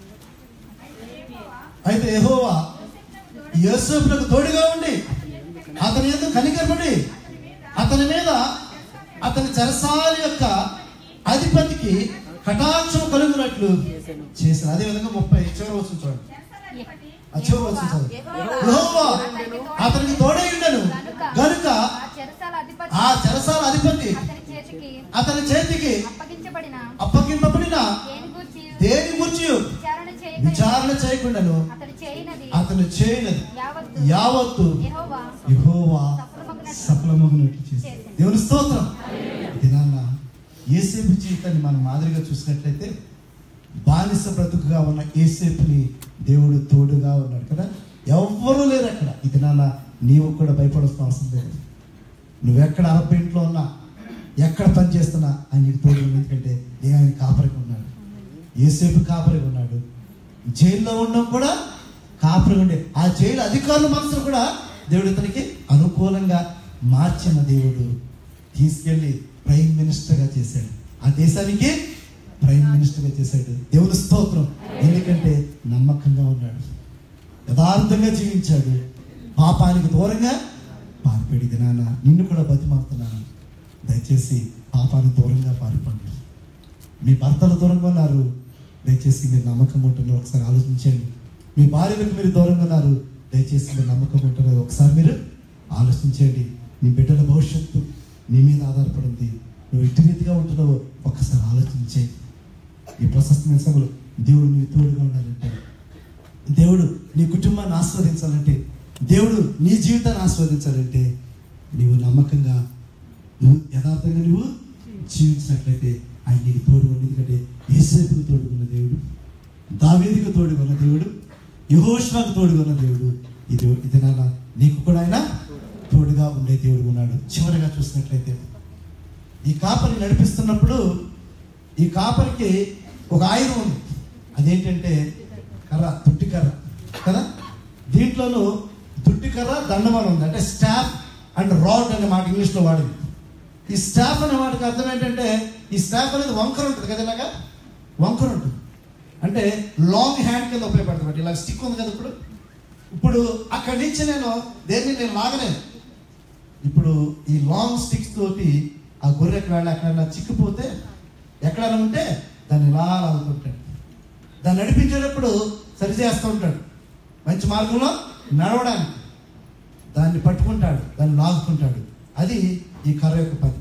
అయితే యెహోవా యోసేపులకు తోడుగా ఉండి అతని ఎందుకు కనికరపడి అతని మీద అతని చెరసాల యొక్క అధిపతికి కటాక్షం కలుగునట్లు చేసిన అదే విధంగా ముప్పై చివరి వచ్చిన చూడండి ఆ చివరి వచ్చిన చూడండి యెహోవా అతనికి తోడై ఉండను గనుక ఆ చెరసాల అధిపతి ఆ చెరసాల అధిపతి అతని చేతికి అతని చేతికి అప్పగించబడిన అప్పగింపబడిన దేని గూర్చి దేని గురించి విచారణ చేయక విచారణ చేయకుండాను అతడు చేయనది అతను చేయనది యావత్తు యావత్తు యెహోవా యెహోవా సఫలమగునట్లు సఫలమగునట్లు చేసి దేవుని స్తోత్రం దినాన్న ఏసేపు జీవితాన్ని మనం మాదిరిగా చూసినట్లయితే బానిస బ్రతుకుగా ఉన్న ఏసేపుని దేవుడు తోడుగా ఉన్నాడు కదా ఎవ్వరూ లేరు అక్కడ ఈ దినాన నీవు కూడా భయపడాల్సిన అవసరం లేదు నువ్వెక్కడ అరబ్బ ఇంట్లో ఉన్నా ఎక్కడ పని చేస్తున్నా ఆయన నీకు తోడు ఉంది. ఎందుకంటే నేను ఆయన కాపరికి ఉన్నాడు ఏసేపు కాపరికి ఉన్నాడు జైల్లో ఉండడం కూడా కాపరి ఉండే ఆ జైలు అధికారుల మనసులు కూడా దేవుడు ఇతనికి అనుకూలంగా మార్చిన దేవుడు తీసుకెళ్లి ప్రైమ్ మినిస్టర్గా చేశాడు ఆ దేశానికి ప్రైమ్ మినిస్టర్గా చేశాడు దేవుని స్తోత్రం ఎందుకంటే నమ్మకంగా ఉన్నాడు యథార్థంగా జీవించాడు పాపానికి దూరంగా పారిపోయి దినాన నిన్ను కూడా బతిమారుతున్నాను దయచేసి పాపానికి దూరంగా పారిపోండి మీ భర్తలు దూరంగా ఉన్నారు దయచేసి మీరు నమ్మకం ఉంటున్నారు ఒకసారి ఆలోచించండి మీ భార్యలకు మీరు దూరంగా ఉన్నారు దయచేసి మీరు నమ్మకం ఉంటున్నారు ఒకసారి మీరు ఆలోచించండి నీ బిడ్డల భవిష్యత్తు నీ మీద ఆధారపడింది నువ్వు ఎట్టి రీతిగా ఉంటున్నావో ఒక్కసారి ఆలోచించే ఈ ప్రశస్తమైన సభలో దేవుడు నీ తోడుగా ఉండాలంటే దేవుడు నీ కుటుంబాన్ని ఆస్వాదించాలంటే దేవుడు నీ జీవితాన్ని ఆస్వాదించాలంటే నీవు నమ్మకంగా నువ్వు యథార్థంగా నువ్వు జీవించినట్లయితే ఆయన నీకు తోడు ఉంది ఎందుకంటే ఏసేపుకు తోడుకున్న దేవుడు దావేదికు తోడుకున్న దేవుడు యహోష్వాకు తోడుకున్న దేవుడు ఇది ఇది నాన్న నీకు కూడా ఆయన తోడుగా ఉండే దేవుడు ఉన్నాడు చివరిగా చూసినట్లయితే ఈ కాపరి నడిపిస్తున్నప్పుడు ఈ కాపరికి ఒక ఆయుధం ఉంది అదేంటంటే కర్ర తుట్టి కర్ర కదా దీంట్లోనూ తుట్టి కర్ర దండమాన ఉంది అంటే స్టాఫ్ అండ్ రాడ్ అనే మాట ఇంగ్లీష్లో వాడింది ఈ స్టాఫ్ అనే వాటికి అర్థం ఏంటంటే ఈ స్టాఫ్ అనేది వంకర ఉంటుంది కదా ఇలాగా వంకర ఉంటుంది అంటే లాంగ్ హ్యాండ్ కింద ఉపయోగపడుతుంది ఇలా స్టిక్ ఉంది కదా ఇప్పుడు ఇప్పుడు అక్కడి నుంచి నేను దేన్ని నేను లాగలేను ఇప్పుడు ఈ లాంగ్ స్టిక్స్ తోటి ఆ గొర్రెకి వెళ్ళి ఎక్కడైనా చిక్కిపోతే ఎక్కడైనా ఉంటే దాన్ని ఇలా లాగుతుంటాడు దాన్ని నడిపించేటప్పుడు సరి చేస్తూ ఉంటాడు మంచి మార్గంలో నడవడానికి దాన్ని పట్టుకుంటాడు దాన్ని లాగుతుంటాడు అది ఈ కర్ర యొక్క పని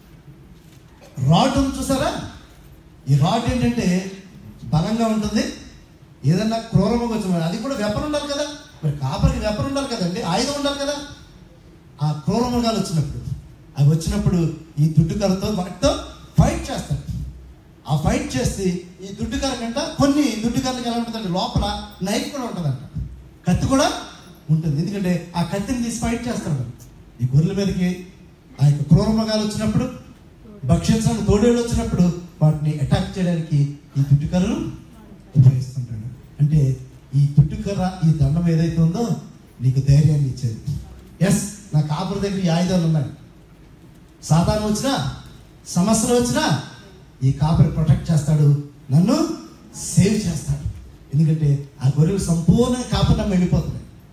రాడ్ ఉంది చూసారా ఈ రాడ్ ఏంటంటే బలంగా ఉంటుంది ఏదన్నా క్రూరంగా వచ్చిన అది కూడా వెపన్ ఉండాలి కదా మరి కాపరికి వెపన్ ఉండాలి కదండి ఆయుధం ఉండాలి కదా ఆ క్రూర మృగాలు వచ్చినప్పుడు అవి వచ్చినప్పుడు ఈ దుడ్డుకరతో వాటితో ఫైట్ చేస్తారు ఆ ఫైట్ చేసి ఈ దుడ్డుకర కంట కొన్ని దుడ్డుకర్లకి ఎలా ఉంటుందండి లోపల నైఫ్ కూడా ఉంటుందంట కత్తి కూడా ఉంటుంది ఎందుకంటే ఆ కత్తిని తీసి ఫైట్ చేస్తాడు ఈ గొర్రెల మీదకి ఆ యొక్క క్రూర మృగాలు వచ్చినప్పుడు భక్షించడానికి తోడేళ్ళు వచ్చినప్పుడు వాటిని అటాక్ చేయడానికి ఈ తుట్టుకర్రను ఉపయోగిస్తుంటాడు అంటే ఈ తుట్టుకర్ర ఈ దండం ఏదైతే ఉందో నీకు ధైర్యాన్ని ఇచ్చేది ఎస్ నా కాపుల దగ్గర ఈ ఆయుధాలు ఉన్నాయి సాధారణ వచ్చినా సమస్యలు వచ్చినా ఈ కాపరి ప్రొటెక్ట్ చేస్తాడు నన్ను సేవ్ చేస్తాడు ఎందుకంటే ఆ గొర్రెలు సంపూర్ణ కాపరి నమ్మ వెళ్ళిపోతున్నాయి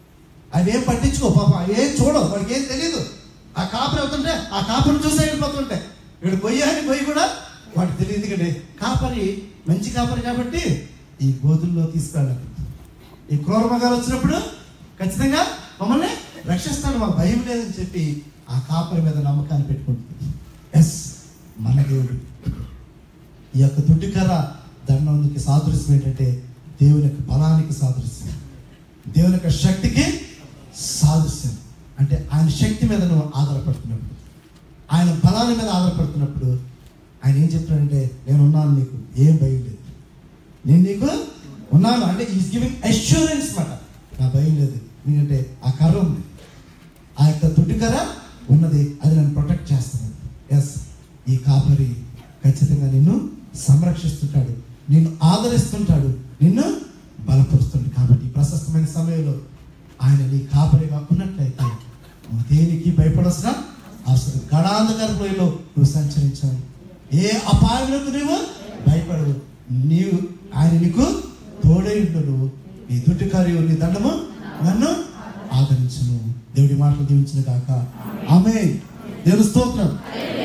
అవి ఏం పట్టించుకో పాప అవి ఏం చూడవు వాడికి ఏం తెలియదు ఆ కాపరి అవుతుంటే ఆ కాపరిని చూసే వెళ్ళిపోతుంటే వీడు గొయ్య అని గొయ్యి కూడా వాడికి తెలియదు ఎందుకంటే కాపరి మంచి కాపరి కాబట్టి ఈ గోధుల్లో తీసుకెళ్ళాలి ఈ క్రూర మగాలు వచ్చినప్పుడు ఖచ్చితంగా మమ్మల్ని రక్షిస్తాడు మాకు భయం లేదని చెప్పి ఆ కాపరి మీద నమ్మకాన్ని పెట్టుకుంటుంది ఎస్ మన దేవుడు ఈ యొక్క దుడ్డికర్ర దండానికి సాదృశ్యం ఏంటంటే దేవుని యొక్క బలానికి సాదృశ్యం దేవుని యొక్క శక్తికి సాదృశ్యం అంటే ఆయన శక్తి మీద నువ్వు ఆధారపడుతున్నప్పుడు ఆయన బలాన్ని మీద ఆధారపడుతున్నప్పుడు ఆయన ఏం చెప్తున్నాడంటే నేను ఉన్నాను నీకు ఏం భయం లేదు నేను నీకు ఉన్నాను అంటే ఈస్ గివింగ్ అష్యూరెన్స్ మాట నా భయం లేదు ఎందుకంటే ఆ కర్ర ఉంది ఆ యొక్క దుడ్డు కర్ర ఉన్నది అది నన్ను ప్రొటెక్ట్ చేస్తుంది ఎస్ ఈ కాపరి ఖచ్చితంగా నిన్ను సంరక్షిస్తుంటాడు నిన్ను ఆదరిస్తుంటాడు నిన్ను బలపరుస్తుంటాడు కాబట్టి ఈ ప్రశస్తమైన సమయంలో ఆయన నీ కాపరిగా ఉన్నట్లయితే నువ్వు దేనికి భయపడాల్సిన అవసరం గడాంధకార లోయలో నువ్వు సంచరించావు ఏ అపాయములకు నువ్వు భయపడవు నీవు ఆయన నీకు తోడై ఉండు నీ దుడ్డు కార్యం నీ దండము నన్ను ఆదరించును దేవుడి మాటలు దీవించిన కాక ఆమె దేవుని స్తోత్రం